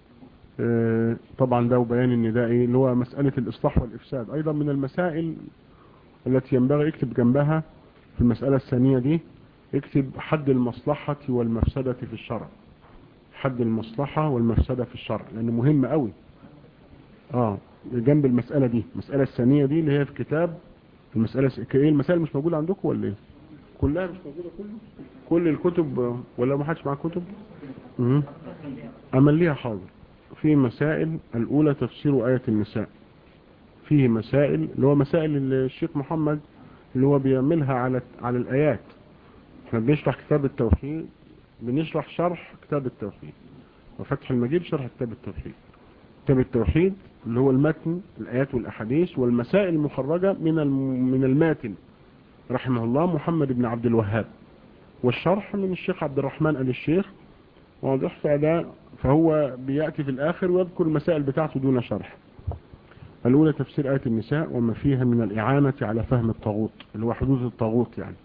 طبعا ده وبيان النداء اللي هو مسألة الإصلاح والإفساد أيضا من المسائل التي ينبغي اكتب جنبها في المسألة الثانية دي اكتب حد المصلحة والمفسدة في الشرع حد المصلحة والمفسدة في الشرع لأنه مهم قوي اه جنب المسألة دي المسألة الثانية دي اللي هي في كتاب المسألة ايه المسائل مش موجودة عندكم ولا ايه كلها مش موجودة كله كل الكتب ولا ما حدش معاه كتب امم امليها حاضر في مسائل الاولى تفسير آية النساء فيه مسائل اللي هو مسائل الشيخ محمد اللي هو بيعملها على على الآيات احنا بنشرح كتاب التوحيد بنشرح شرح كتاب التوحيد وفتح المجيد شرح كتاب التوحيد كتاب التوحيد اللي هو المتن الآيات والأحاديث والمسائل المخرجة من من الماتن رحمه الله محمد بن عبد الوهاب والشرح من الشيخ عبد الرحمن آل الشيخ واضح فده فهو بيأتي في الآخر ويذكر المسائل بتاعته دون شرح الأولى تفسير آية النساء وما فيها من الإعانة على فهم الطاغوت اللي هو حدوث الطاغوت يعني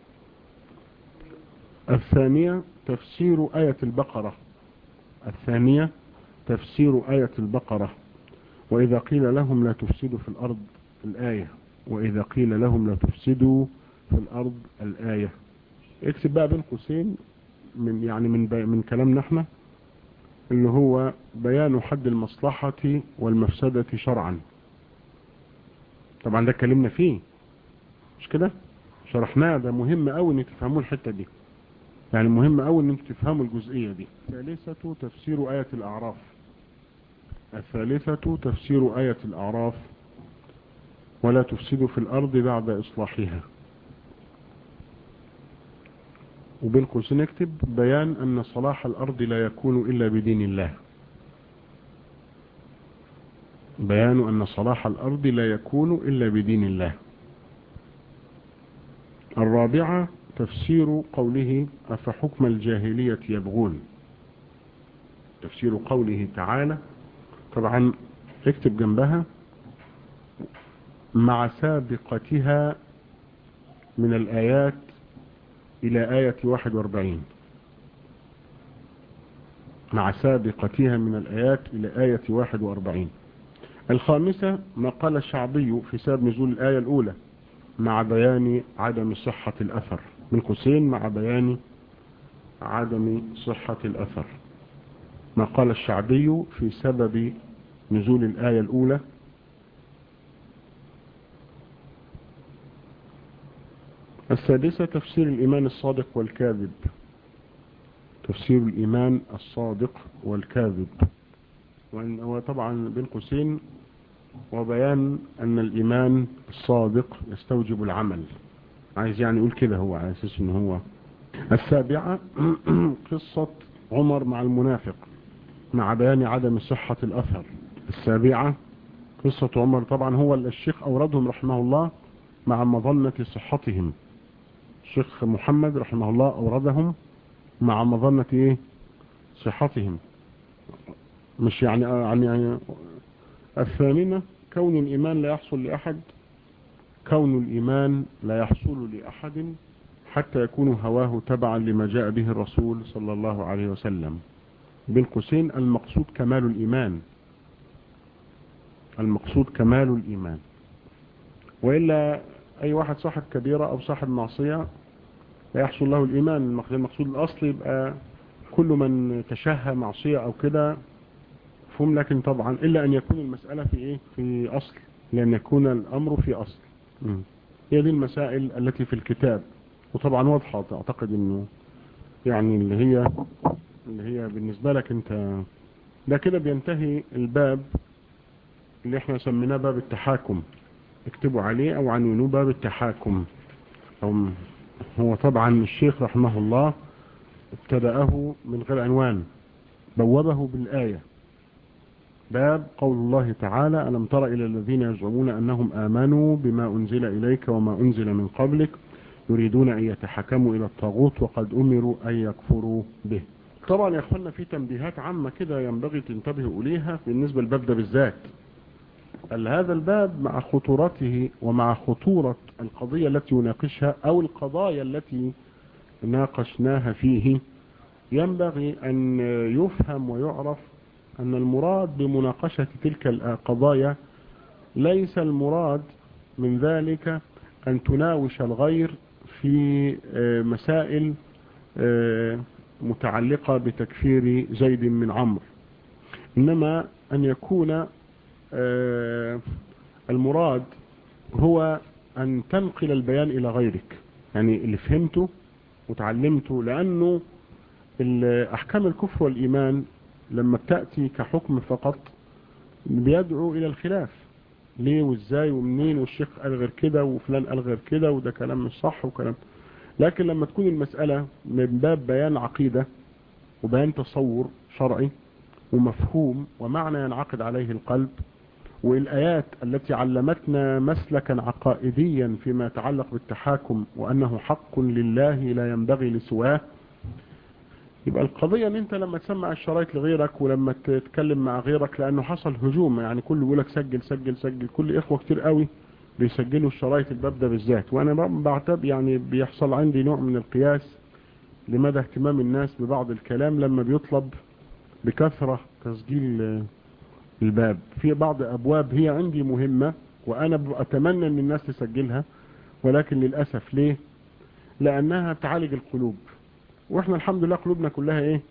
الثانية تفسير آية البقرة الثانية تفسير آية البقرة وإذا قيل لهم لا تفسدوا في الأرض الآية وإذا قيل لهم لا تفسدوا في الأرض الآية اكتب بقى بين قوسين من يعني من من كلامنا احنا اللي هو بيان حد المصلحة والمفسدة شرعا طبعا ده اتكلمنا فيه مش كده شرحناه ده مهم قوي ان تفهموا الحتة دي يعني مهم قوي ان انتوا تفهموا الجزئية دي الثالثة تفسير آية الأعراف الثالثة تفسير آية الأعراف ولا تفسدوا في الأرض بعد إصلاحها وبين قوسين نكتب بيان أن صلاح الأرض لا يكون إلا بدين الله بيان أن صلاح الأرض لا يكون إلا بدين الله الرابعة تفسير قوله أفحكم الجاهلية يبغون تفسير قوله تعالى طبعا اكتب جنبها مع سابقتها من الآيات إلى آية 41 مع سابقتها من الآيات إلى آية 41 الخامسة ما قال الشعبي في سبب نزول الآية الأولى مع بيان عدم صحة الأثر من قوسين مع بيان عدم صحة الأثر ما قال الشعبي في سبب نزول الآية الأولى السادسة تفسير الإيمان الصادق والكاذب تفسير الإيمان الصادق والكاذب وطبعا بين قوسين وبيان أن الإيمان الصادق يستوجب العمل عايز يعني يقول كده هو على أساس أنه هو السابعة قصة عمر مع المنافق مع بيان عدم صحة الأثر السابعة قصة عمر طبعا هو الشيخ أوردهم رحمه الله مع مظنة صحتهم الشيخ محمد رحمه الله أوردهم مع مظنة إيه صحتهم مش يعني يعني الثامنة كون الإيمان لا يحصل لأحد كون الإيمان لا يحصل لأحد حتى يكون هواه تبعا لما جاء به الرسول صلى الله عليه وسلم بين قوسين المقصود كمال الإيمان المقصود كمال الإيمان وإلا أي واحد صاحب كبيرة أو صاحب معصية لا يحصل له الإيمان المقصود الأصل يبقى كل من تشهى معصية أو كده فهم لكن طبعا إلا أن يكون المسألة في إيه في أصل لأن يكون الأمر في أصل هي دي المسائل التي في الكتاب وطبعا واضحة أعتقد أنه يعني اللي هي اللي هي بالنسبة لك أنت ده كده بينتهي الباب اللي احنا سميناه باب التحاكم اكتبوا عليه او عنوانه باب التحاكم أو هو طبعا الشيخ رحمه الله ابتدأه من غير عنوان بوابه بالآية باب قول الله تعالى ألم تر إلى الذين يزعمون أنهم آمنوا بما أنزل إليك وما أنزل من قبلك يريدون أن يتحكموا إلى الطاغوت وقد أمروا أن يكفروا به طبعا يا أخوانا في تنبيهات عامة كده ينبغي تنتبهوا إليها بالنسبة للباب ده بالذات هذا الباب مع خطورته ومع خطورة القضية التي يناقشها أو القضايا التي ناقشناها فيه ينبغي أن يفهم ويعرف أن المراد بمناقشة تلك القضايا ليس المراد من ذلك أن تناوش الغير في مسائل متعلقة بتكفير زيد من عمرو إنما أن يكون المراد هو أن تنقل البيان إلى غيرك يعني اللي فهمته وتعلمته لأنه أحكام الكفر والإيمان لما بتأتي كحكم فقط بيدعو إلى الخلاف ليه وازاي ومنين والشيخ قال غير كده وفلان قال غير كده وده كلام مش صح وكلام لكن لما تكون المسألة من باب بيان عقيدة وبيان تصور شرعي ومفهوم ومعنى ينعقد عليه القلب والآيات التي علمتنا مسلكا عقائديا فيما يتعلق بالتحاكم وأنه حق لله لا ينبغي لسواه يبقى القضية ان انت لما تسمع الشرايط لغيرك ولما تتكلم مع غيرك لانه حصل هجوم يعني كله يقول لك سجل سجل سجل كل اخوة كتير قوي بيسجلوا الشرايط الباب ده بالذات وانا بعتب يعني بيحصل عندي نوع من القياس لمدى اهتمام الناس ببعض الكلام لما بيطلب بكثرة تسجيل الباب في بعض ابواب هي عندي مهمة وانا اتمنى ان الناس تسجلها ولكن للأسف ليه لانها تعالج القلوب واحنا الحمد لله قلوبنا كلها ايه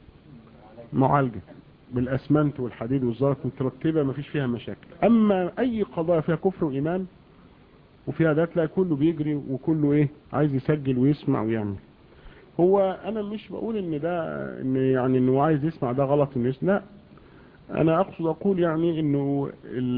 معالجة بالاسمنت والحديد والزلط مترتبة ما فيش فيها مشاكل اما اي قضايا فيها كفر وايمان وفيها ده تلاقي كله بيجري وكله ايه عايز يسجل ويسمع ويعمل هو انا مش بقول ان ده ان يعني انه عايز يسمع ده غلط انه لا انا اقصد اقول يعني انه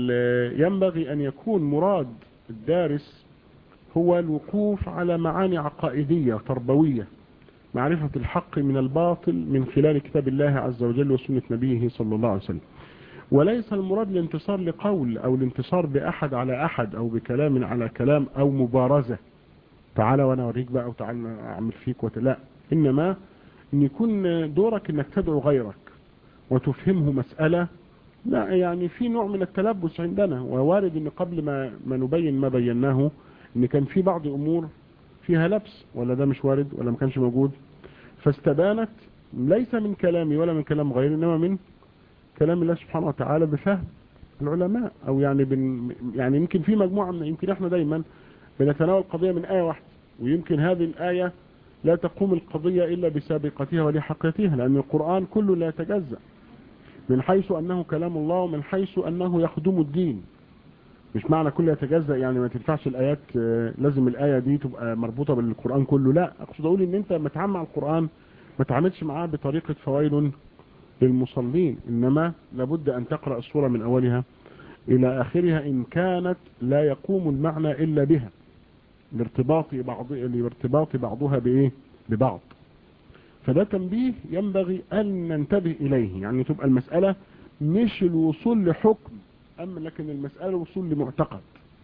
ينبغي ان يكون مراد الدارس هو الوقوف على معاني عقائدية تربوية معرفة الحق من الباطل من خلال كتاب الله عز وجل وسنة نبيه صلى الله عليه وسلم وليس المراد الانتصار لقول او الانتصار بأحد على أحد او بكلام على كلام او مبارزة تعالى وانا اوريك بقى وتعالى اعمل فيك وت... لا انما ان يكون دورك انك تدعو غيرك وتفهمه مسألة لا يعني في نوع من التلبس عندنا ووارد ان قبل ما, ما نبين ما بيناه ان كان في بعض امور فيها لبس ولا ده مش وارد ولا ما كانش موجود فاستبانت ليس من كلامي ولا من كلام غيري انما من كلام الله سبحانه وتعالى بفهم العلماء او يعني بن يعني يمكن في مجموعة من يمكن احنا دايما بنتناول قضية من آية واحدة ويمكن هذه الآية لا تقوم القضية إلا بسابقتها ولحقيقتها لأن القرآن كله لا يتجزأ من حيث أنه كلام الله ومن حيث أنه يخدم الدين مش معنى كله يتجزأ يعني ما تنفعش الآيات لازم الآية دي تبقى مربوطة بالقرآن كله لا أقصد أقول إن أنت لما تعامل مع القرآن ما تعاملش معاه بطريقة فوائل للمصلين إنما لابد أن تقرأ السورة من أولها إلى آخرها إن كانت لا يقوم المعنى إلا بها لارتباط بعض لارتباط بعضها بايه ببعض فده تنبيه ينبغي ان ننتبه اليه يعني تبقى المسألة مش الوصول لحكم اما لكن المسألة الوصول لمعتقد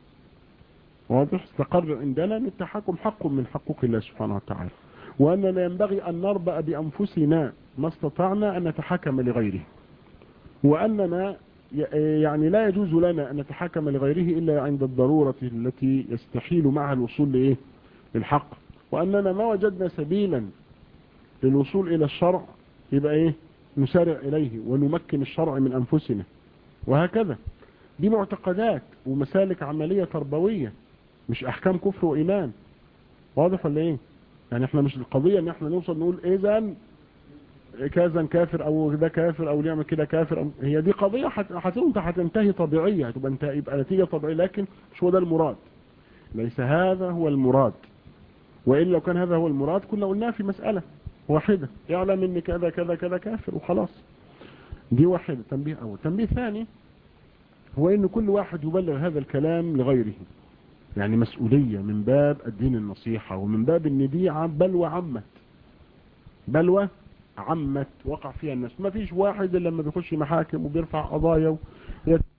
واضح استقر عندنا ان التحكم حق من حقوق الله سبحانه وتعالى واننا ينبغي ان نربأ بانفسنا ما استطعنا ان نتحكم لغيره واننا يعني لا يجوز لنا أن نتحكم لغيره إلا عند الضرورة التي يستحيل معها الوصول لإيه؟ للحق وأننا ما وجدنا سبيلا للوصول إلى الشرع يبقى إيه نسارع إليه ونمكن الشرع من أنفسنا وهكذا دي معتقدات ومسالك عملية تربوية مش أحكام كفر وإيمان واضح ولا إيه يعني احنا مش القضية ان احنا نوصل نقول إذا كذا كافر او ده كافر او نعمل كده كافر أو هي دي قضية هتنت هتنتهي طبيعية هتبقى انت يبقى نتيجة طبيعية لكن مش هو ده المراد ليس هذا هو المراد وإلا لو كان هذا هو المراد كنا قلناه في مسألة واحدة يعلم ان كذا كذا كذا كافر وخلاص دي واحدة تنبيه اول تنبيه ثاني هو ان كل واحد يبلغ هذا الكلام لغيره يعني مسؤولية من باب الدين النصيحة ومن باب ان دي بلوى عمت بلوى عمت وقع فيها الناس ما فيش واحد الا لما بيخش محاكم وبيرفع قضايا